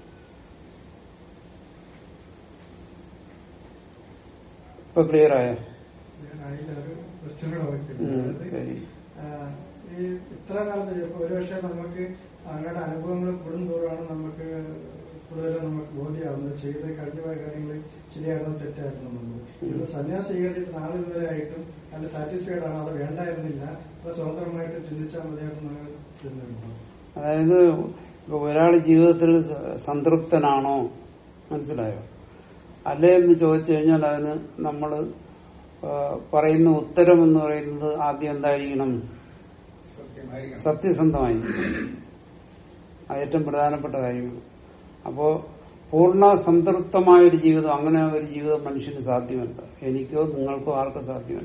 ഇപ്പൊ ക്ലിയർ ആയോ അതിലൊരു ക്വസ്റ്റ്യൻ കൂടെ ഉം, ഓർക്കുന്നുണ്ട്. ശരി ആ, ഈ ഇത്ര കാലത്ത് ചിലപ്പോൾ ഒരുപക്ഷെ നമുക്ക് അങ്ങയുടെ അനുഭവങ്ങൾ കൂടുന്തോറാണ് നമുക്ക് കൂടുതൽ നമുക്ക് ബോധ്യമാവുന്നത് ചെയ്ത് കഴിഞ്ഞുപോയ കാര്യങ്ങൾ ശരിയായിരുന്നു തെറ്റായിരുന്നു എന്നുള്ളത്. ഇത് സന്യാസം സ്വീകരിച്ചിട്ട് നാളെ ഇതുവരെ ആയിട്ടും അതിൽ സാറ്റിസ്ഫൈഡ് ആണ് അത് വേണ്ടായിരുന്നില്ല അത് സ്വതന്ത്രമായിട്ട് ചിന്തിച്ചാൽ മതിയായിരുന്നു നിങ്ങൾ ചിന്തിക്കുന്നു അതായത് ഇപ്പൊ ഒരാൾ ജീവിതത്തിൽ സ- സംതൃപ്തനാണോ മനസ്സിലായോ അല്ലേ എന്ന് ചോദിച്ചു കഴിഞ്ഞാൽ അതിന് നമ്മൾ പറയുന്ന ഉത്തരം എന്ന് പറയുന്നത് ആദ്യം എന്തായിരിക്കണം സത്യമായിരിക്കണം സത്യസന്ധമായിരിക്കും അത് ഏറ്റവും പ്രധാനപ്പെട്ട കാര്യമാണ് അപ്പോ പൂർണ്ണ സംതൃപ്തമായ ഒരു ജീവിതം അങ്ങനെ ഒരു ജീവിതം മനുഷ്യന് സാധ്യമല്ല എനിക്കോ നിങ്ങൾക്കോ ആർക്കോ സാധ്യമല്ല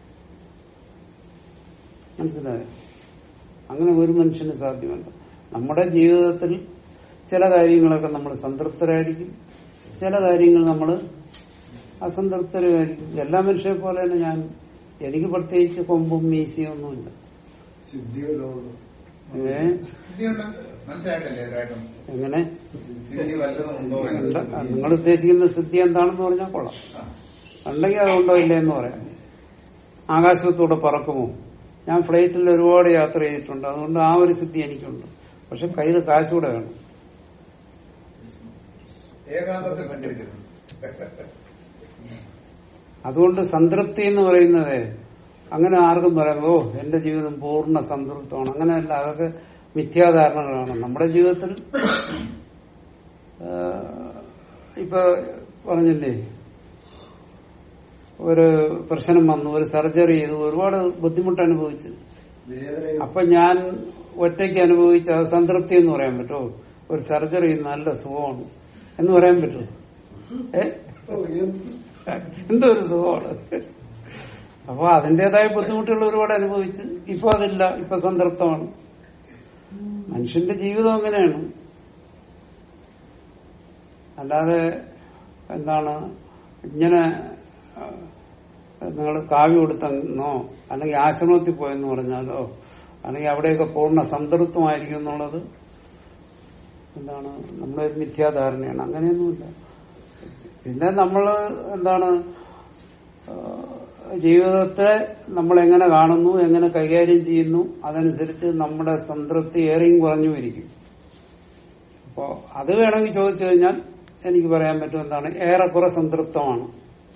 മനസ്സിലായോ അങ്ങനെ ഒരു മനുഷ്യന് സാധ്യമല്ല നമ്മുടെ ജീവിതത്തിൽ ചില കാര്യങ്ങളൊക്കെ നമ്മൾ സംതൃപ്തരായിരിക്കും ചില കാര്യങ്ങൾ നമ്മൾ അസംതൃപ്തരായിരിക്കും എല്ലാ മനുഷ്യരെ പോലെ തന്നെ ഞാൻ എനിക്ക് പ്രത്യേകിച്ച് കൊമ്പും മീശയും ഒന്നുമില്ല സിദ്ധിയല്ലോ ഏ സിദ്ധിയുണ്ട് മനസ്സിലായിട്ടല്ലേ ഇതായിട്ടും എങ്ങനെ സിദ്ധി വല്ലതും ഉണ്ടോ എന്താ നിങ്ങൾ ഉദ്ദേശിക്കുന്ന സിദ്ധി എന്താണെന്ന് പറഞ്ഞാൽ കൊള്ളാം ഉണ്ടെങ്കിൽ അതുണ്ടോ ഇല്ലേ എന്ന് പറയാം ആകാശത്തൂടെ പറക്കുമോ ഞാൻ ഫ്ലൈറ്റിൽ ഒരുപാട് യാത്ര ചെയ്തിട്ടുണ്ട് അതുകൊണ്ട് ആ ഒരു സിദ്ധി എനിക്കുണ്ട് പക്ഷെ കയ്യിൽ കാശ് കൂടെ വേണം ഏകാന്തത്തെ സഞ്ചരിച്ചിട്ടുണ്ട് അതുകൊണ്ട് സംതൃപ്തി എന്ന് പറയുന്നത് അങ്ങനെ ആർക്കും പറയാം ഓ എന്റെ ജീവിതം പൂർണ്ണ സംതൃപ്തമാണ് അങ്ങനെയല്ല അതൊക്കെ മിഥ്യാധാരണകളാണ് നമ്മുടെ ജീവിതത്തിൽ ആ, ഇപ്പൊ പറഞ്ഞില്ലേ ഒരു പ്രശ്നം വന്നു ഒരു സർജറി ചെയ്തു ഒരുപാട് ബുദ്ധിമുട്ട് അനുഭവിച്ചു വേദന അപ്പൊ ഞാൻ ഒറ്റയ്ക്ക് അനുഭവിച്ച അത് സംതൃപ്തി എന്ന് പറയാൻ പറ്റുമോ ഒരു സർജറി നല്ല സുഖമാണ് എന്ന് പറയാൻ പറ്റുമോ ഏ ഓ, എന്ത് എന്തോ ഒരു സുഖമാണ് അപ്പൊ അതിന്റേതായ ബുദ്ധിമുട്ടുകൾ ഒരുപാട് അനുഭവിച്ച് ഇപ്പൊ അതില്ല ഇപ്പൊ സംതൃപ്തമാണ് മനുഷ്യന്റെ ജീവിതം അങ്ങനെയാണ് അല്ലാതെ എന്താണ് ഇങ്ങനെ നിങ്ങൾ കാവ്യ കൊടുത്തെന്നോ അല്ലെങ്കിൽ ആശ്രമത്തിൽ പോയെന്ന് പറഞ്ഞാലോ അല്ലെങ്കിൽ അവിടെയൊക്കെ പൂർണ്ണ സംതൃപ്തമായിരിക്കും എന്നുള്ളത് എന്താണ് നമ്മുടെ ഒരു മിഥ്യാധാരണയാണ് അങ്ങനെയൊന്നുമില്ല പിന്നെ നമ്മൾ എന്താണ് ആ, ജീവിതത്തെ നമ്മൾ എങ്ങനെ കാണുന്നു എങ്ങനെ കൈകാര്യം ചെയ്യുന്നു അതനുസരിച്ച് നമ്മുടെ സംതൃപ്തി ഏറെയും കുറഞ്ഞു ഇരിക്കും അപ്പോ അത് വേണമെങ്കിൽ ചോദിച്ചു കഴിഞ്ഞാൽ എനിക്ക് പറയാൻ പറ്റും എന്താണ് ഏറെക്കുറെ സംതൃപ്തമാണ്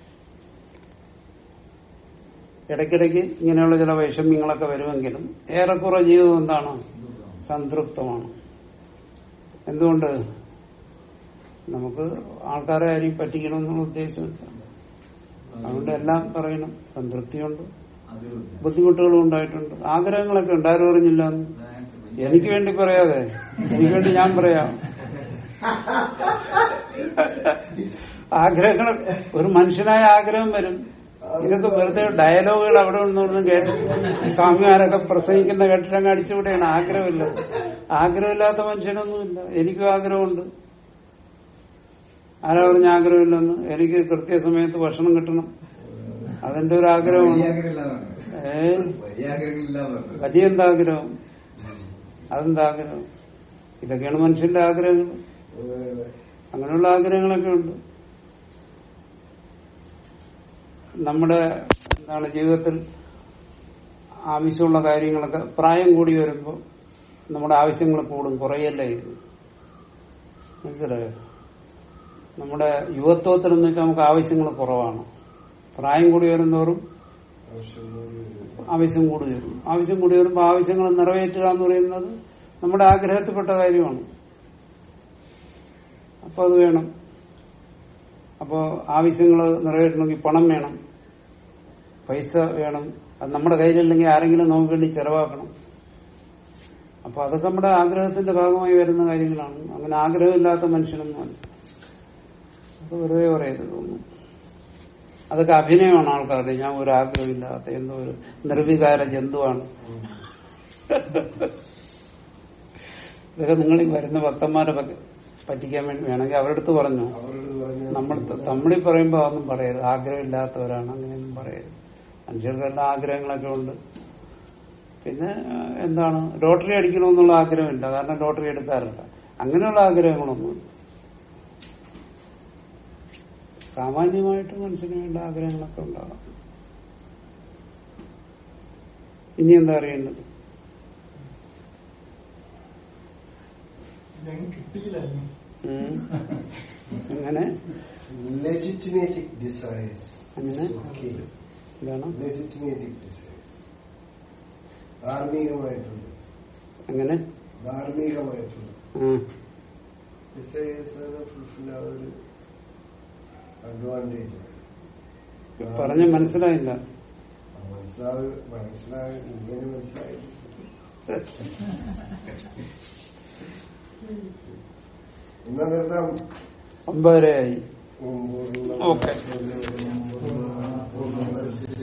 ഇടയ്ക്കിടയ്ക്ക് ഇങ്ങനെയുള്ള ചില വൈഷമ്യങ്ങളൊക്കെ വരുമെങ്കിലും ഏറെക്കുറെ ജീവിതം എന്താണ് സംതൃപ്തമാണ് എന്തുകൊണ്ട് നമുക്ക് ആൾക്കാരെ ആരെയും പറ്റിക്കണമെന്നുള്ള ഉദ്ദേശമില്ല അതുകൊണ്ട് എല്ലാം പറയണം സംതൃപ്തിയുണ്ട് ബുദ്ധിമുട്ടുകളും ഉണ്ടായിട്ടുണ്ട് ആഗ്രഹങ്ങളൊക്കെ ഉണ്ട് ആരും അറിഞ്ഞില്ല എന്ന്. എനിക്ക് വേണ്ടി പറയാതെ എനിക്ക് വേണ്ടി ഞാൻ പറയാം ആഗ്രഹങ്ങൾ ഒരു മനുഷ്യനായ ആഗ്രഹം വരും ഇതൊക്കെ വെറുതെ ഡയലോഗുകൾ അവിടെ നിന്നൊന്നും കേട്ട് സ്വാമിമാരൊക്കെ പ്രസംഗിക്കുന്ന കേട്ടിട്ടങ്ങ് അടിച്ചുകൂടെയാണ് ആഗ്രഹമില്ല ആഗ്രഹമില്ലാത്ത മനുഷ്യനൊന്നുമില്ല എനിക്കും ആഗ്രഹമുണ്ട് ആരാ പറഞ്ഞ ആഗ്രഹമില്ലെന്ന് എനിക്ക് കൃത്യസമയത്ത് ഭക്ഷണം കിട്ടണം അതെന്റെ ഒരു ആഗ്രഹമാണ് ഏ വലിയ എന്താ ആഗ്രഹം അതെന്താ ആഗ്രഹം ഇതൊക്കെയാണ് മനുഷ്യന്റെ ആഗ്രഹങ്ങൾ അതെ, അതെ. അങ്ങനെയുള്ള ആഗ്രഹങ്ങളൊക്കെ ഉണ്ട് നമ്മുടെ എന്താണ് ജീവിതത്തിൽ ആവശ്യമുള്ള കാര്യങ്ങളൊക്കെ പ്രായം കൂടി വരുമ്പോൾ നമ്മുടെ ആവശ്യങ്ങൾ കൂടും കുറയല്ലേ ഇത് മനസ്സിലായോ നമ്മുടെ യുവത്വത്തിൽ എന്ന് വെച്ചാൽ നമുക്ക് ആവശ്യങ്ങൾ കുറവാണ് പ്രായം കൂടി വരുന്നതോറും ആവശ്യം കൂടി വരും ആവശ്യം കൂടി വരുമ്പോൾ ആവശ്യങ്ങൾ നിറവേറ്റുക എന്ന് പറയുന്നത് നമ്മുടെ ആഗ്രഹത്തിൽപ്പെട്ട കാര്യമാണ് അപ്പൊ അത് വേണം അപ്പോ ആവശ്യങ്ങൾ നിറവേറ്റണമെങ്കിൽ പണം വേണം പൈസ വേണം അത് നമ്മുടെ കയ്യിലില്ലെങ്കിൽ ആരെങ്കിലും നമുക്ക് വേണ്ടി ചെലവാക്കണം അപ്പൊ അതൊക്കെ നമ്മുടെ ആഗ്രഹത്തിന്റെ ഭാഗമായി വരുന്ന കാര്യങ്ങളാണ് അങ്ങനെ ആഗ്രഹമില്ലാത്ത മനുഷ്യനൊന്നും അല്ല അത് വെറുതെ പറയരുത് ഒന്നും അതൊക്കെ അഭിനയമാണ് ആൾക്കാരുടെ ഞാൻ ഒരു ആഗ്രഹമില്ലാത്ത എന്തോ ഒരു നിർവികാര ജന്തുവാണ് ഇതൊക്കെ നിങ്ങൾ ഈ വരുന്ന ഭക്തന്മാരെ പറ്റി- പറ്റിക്കാൻ വേണ്ടി വേണമെങ്കിൽ അവരുടെ അടുത്ത് പറഞ്ഞു അവരോട് പറഞ്ഞ നമ്മൾ തമ്മിൽ പറയുമ്പോൾ അതൊന്നും പറയരുത് ആഗ്രഹമില്ലാത്തവരാണ് അങ്ങനെയൊന്നും പറയരുത് മനുഷ്യർക്കെല്ലാം ആഗ്രഹങ്ങളൊക്കെ ഉണ്ട് പിന്നെ ആ, എന്താണ് ലോട്ടറി അടിക്കണമെന്നുള്ള ആഗ്രഹമില്ല കാരണം ലോട്ടറി എടുക്കാറില്ല അങ്ങനെയുള്ള ആഗ്രഹങ്ങളൊന്നും സാമാന്യമായിട്ട് മനുഷ്യന് വേണ്ട ആഗ്രഹങ്ങളൊക്കെ ഉണ്ടാകാം ഇനി എന്താ അറിയേണ്ടത് ഞങ്ങൾക്ക് കിട്ടിയില്ലായിരുന്നു ഉം. എങ്ങനെ ലെജിറ്റിമേറ്റിക് ഡിസൈസ് അങ്ങനെ? എന്താണ് ലെജിറ്റിമേറ്റിക് ഡിസൈസ് ധാർമ്മികമായിട്ടുള്ള എങ്ങനെ ധാർമ്മികമായിട്ടുള്ള ആ ഡിസൈസ് ഫുൾഫിൽ ആവുന്നൊരു അഡ്വാൻറ്റേജ് പറഞ്ഞ മനസ്സിലായില്ല മനസ്സിലാവ് മനസ്സിലാവ് ഇങ്ങനെ മനസ്സിലായി എന്നാ നിർത്താം ഒമ്പതരയായി പൂർണ്ണ- ഓക്കെ. പൂർണ്ണ- പൂർണ്ണ-